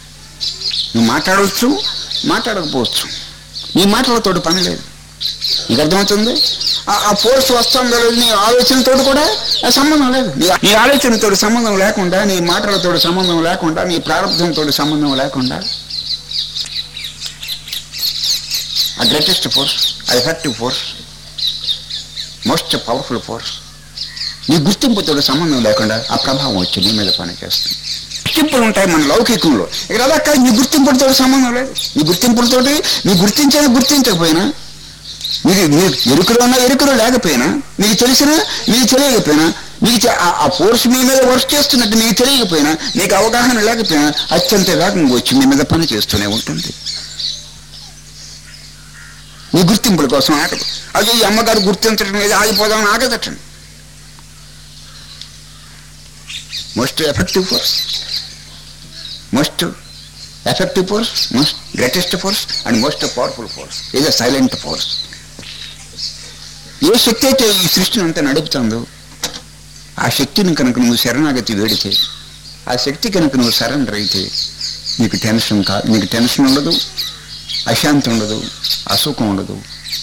నువ్వు మాట్లాడవచ్చు మాట్లాడకపోవచ్చు నీ మాటలతోటి పని లేదు నీకు అర్థమవుతుంది ఆ- ఆ ఫోర్స్ వస్తుందో లేదు నీ ఆలోచనతో కూడా ఆ సంబంధం లేదు నీ- నీ ఆలోచనతో సంబంధం లేకుండా నీ మాటలతో సంబంధం లేకుండా నీ ప్రారంభంతో సంబంధం లేకుండా ఆ గ్రేటెస్ట్ ఫోర్స్ ఆ effective force most powerful force నీ గుర్తింపుతో సంబంధం లేకుండా ఆ ప్రభావం వచ్చి నీ మీద పని చేస్తుంది గుర్తింపులు ఉంటాయి మన లౌకికంలో ఇక్కడ అలా కాదు నీ గుర్తింపులతో సంబంధం లేదు నీ గుర్తింపులతోటి నీ గుర్తించినా గుర్తించకపోయినా మీకు మీరు ఎరుకలో ఉన్నా ఎరుకలో లేకపోయినా మీకు తెలిసినా మీకు తెలియకపోయినా మీకు తె- ఆ- ఆ ఫోర్స్ మీ మీద వర్క్ చేస్తున్నట్టు మీకు తెలియకపోయినా మీకు అవగాహన లేకపోయినా అత్యంత వేగంగా వచ్చి మీ మీద పని చేస్తూనే ఉంటుంది మీ గుర్తింపుల కోసం ఆగదు అది ఈ అమ్మగారు గుర్తించడం లేదు ఆగిపోదామని ఆగదటండి most effective force most effective force most greatest force and most powerful force ఇది సైలెంట్ ఫోర్స్ ఏ శక్తి అయితే ఈ సృష్టిని అంతా నడుపుతుందో ఆ శక్తిని కనుక నువ్వు శరణాగతి వేడితే ఆ శక్తి కనుక నువ్వు సరెండర్ అయితే నీకు టెన్షన్ కా నీకు టెన్షన్ ఉండదు అశాంతి ఉండదు అసుఖం ఉండదు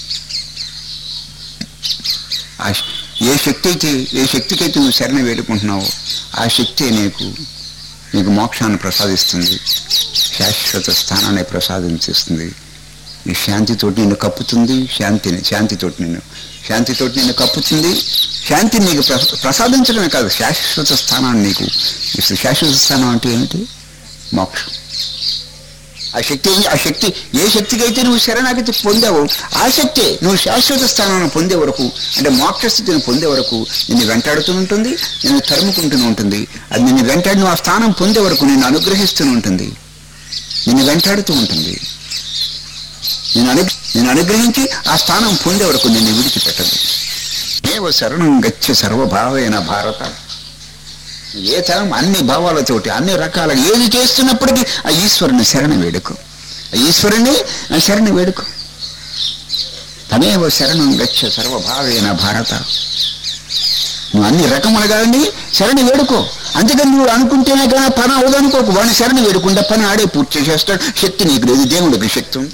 ఆ శ- ఏ శక్తి అయితే ఏ శక్తికైతే నువ్వు శరణ వేడుకుంటున్నావో ఆ శక్తి నీకు నీకు మోక్షాన్ని ప్రసాదిస్తుంది శాశ్వత స్థానాన్ని ప్రసాదించేస్తుంది నీ శాంతితోటి నిన్ను కప్పుతుంది శాంతిని శాంతితోటి నిన్ను శాంతితోటి నిన్ను కప్పుతుంది శాంతిని నీకు ప్రస- ప్రసాదించడమే కాదు శాశ్వత స్థానాన్ని నీకు ఇస్తుంది శాశ్వత స్థానం అంటే ఏమిటి మోక్షం ఆ శక్తి ఆ శక్తి ఏ శక్తికైతే నువ్వు శరణాగతి పొందావో ఆ శక్తే నువ్వు శాశ్వత స్థానాన్ని పొందే వరకు అంటే మోక్ష స్థితిని పొందే వరకు నిన్ను వెంటాడుతూ ఉంటుంది నిన్ను తరుముకుంటూ ఉంటుంది అది నిన్ను వెంటాడి నువ్వు ఆ స్థానం పొందే వరకు నిన్ను అనుగ్రహిస్తూ ఉంటుంది నిన్ను వెంటాడుతూ ఉంటుంది నేను అను నేను అనుగ్రహించి ఆ స్థానం పొందే వరకు నిన్ను విడిచిపెట్టదు ఏవ శరణం గచ్చ సర్వభావైన భారత ఏ తరం అన్ని భావాలతోటి అన్ని రకాల ఏది చేస్తున్నప్పటికీ ఆ ఈశ్వరుని శరణ వేడుకు ఆ ఈశ్వరుని ఆ శరణ వేడుకు తమేవ శరణం గచ్చ సర్వభావేన భారత నువ్వు అన్ని రకములుగా అండి శరణ వేడుకో అందుకని నువ్వు అనుకుంటేనే కానీ పని అవదనుకోకు వాడిని శరణ వేడుకుంటే పని ఆడే పూర్తి చేస్తాడు శక్తి నీకు లేదు దేవుడికి శక్తి ఉంది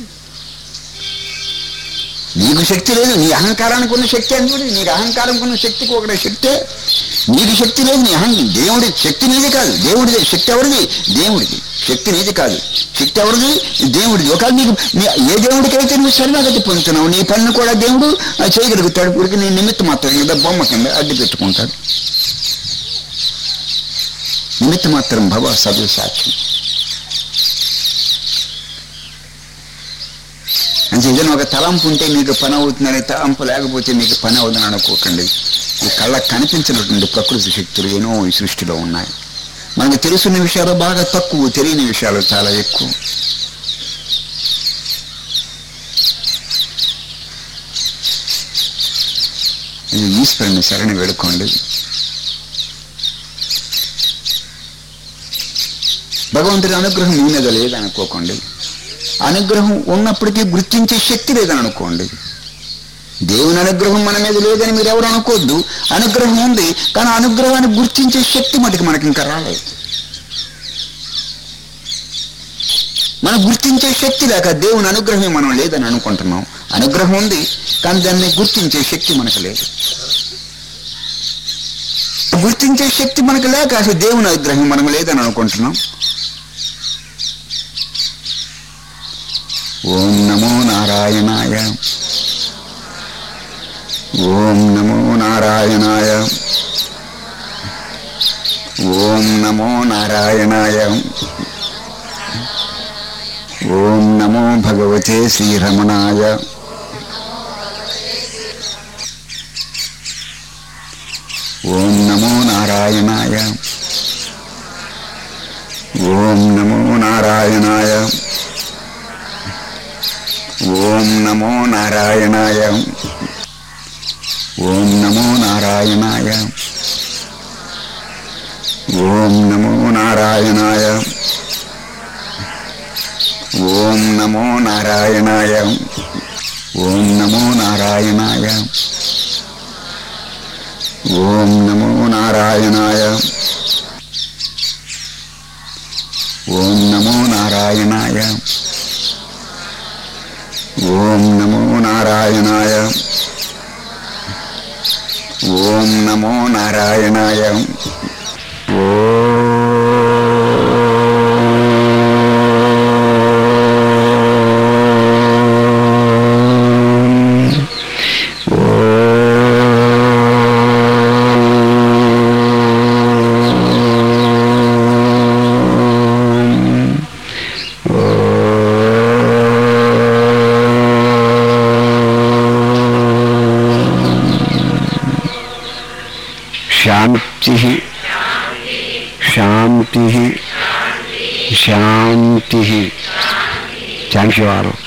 నీకు శక్తి లేదు నీ అహంకారానికి ఉన్న శక్తి అనుకోండి నీకు అహంకారం ఉన్న శక్తికి ఒకటే శక్తే నీకు శక్తి లేదు నీ అహం దేవుడి శక్తి నీది కాదు దేవుడిది శక్తి ఎవరిది దేవుడిది శక్తి నీది కాదు శక్తి ఎవరిది దేవుడిది ఒకవేళ నీకు నీ- ఏ దేవుడికైతే నువ్వు శరణాగతి పొందుతున్నావు నీ పన్ను కూడా దేవుడు ఆ, చేయగలుగుతాడు ఊరికి నీ నిమిత్త మాత్రం కింద బొమ్మ కింద అడ్డు పెట్టుకుంటాడు నిమిత్త మాత్రం భవ సభ్య సాక్షి అంటే ఏదైనా ఒక తలంపు ఉంటే మీకు పని అవుతుందని తలంపు లేకపోతే మీకు పని అవుతుందని అనుకోకండి ఈ కళ్ళకు కనిపించినటువంటి ప్రకృతి శక్తులు ఎన్నో ఈ సృష్టిలో ఉన్నాయి మనకు తెలుసున్న విషయాలు బాగా తక్కువ తెలియని విషయాలు చాలా ఎక్కువ ఇది ఈశ్వరుని శరణి వేడుకోండి భగవంతుడి అనుగ్రహం మీ మీద లేదనుకోకండి అనుగ్రహం ఉన్నప్పటికీ గుర్తించే శక్తి లేదని అనుకోండి దేవుని అనుగ్రహం మన మీద లేదని మీరు ఎవరు అనుకోవద్దు అనుగ్రహం ఉంది కానీ అనుగ్రహాన్ని గుర్తించే శక్తి మటుకు మనకి ఇంకా రాలేదు మనం గుర్తించే శక్తి లేక దేవుని అనుగ్రహం మనం లేదని అనుకుంటున్నాం అనుగ్రహం ఉంది కానీ దాన్ని గుర్తించే శక్తి మనకు లేదు గుర్తించే శక్తి మనకు లేక అసలు దేవుని అనుగ్రహం మనకు లేదని అనుకుంటున్నాం ఓం నమో నారాయణాయ ఓం నమో నారాయణాయ ఓం నమో నారాయణాయ ఓం నమో భగవతే శ్రీరమణాయ ఓం నమో నారాయణాయ ఓం నమో నారాయణాయ ఓం నమో నారాయణాయ ఓం నమో నారాయణాయ ఓం నమో నారాయణాయ ఓం నమో నారాయణాయ ఓం నమో నారాయణాయ ఓం నమో నారాయణాయ ఓం నమో నారాయణాయ ఓం నమో నారాయణాయ ఓం నమో నారాయణాయ శాంతి శాంతి శాంతి థ్యాంక్ యూ ఆల్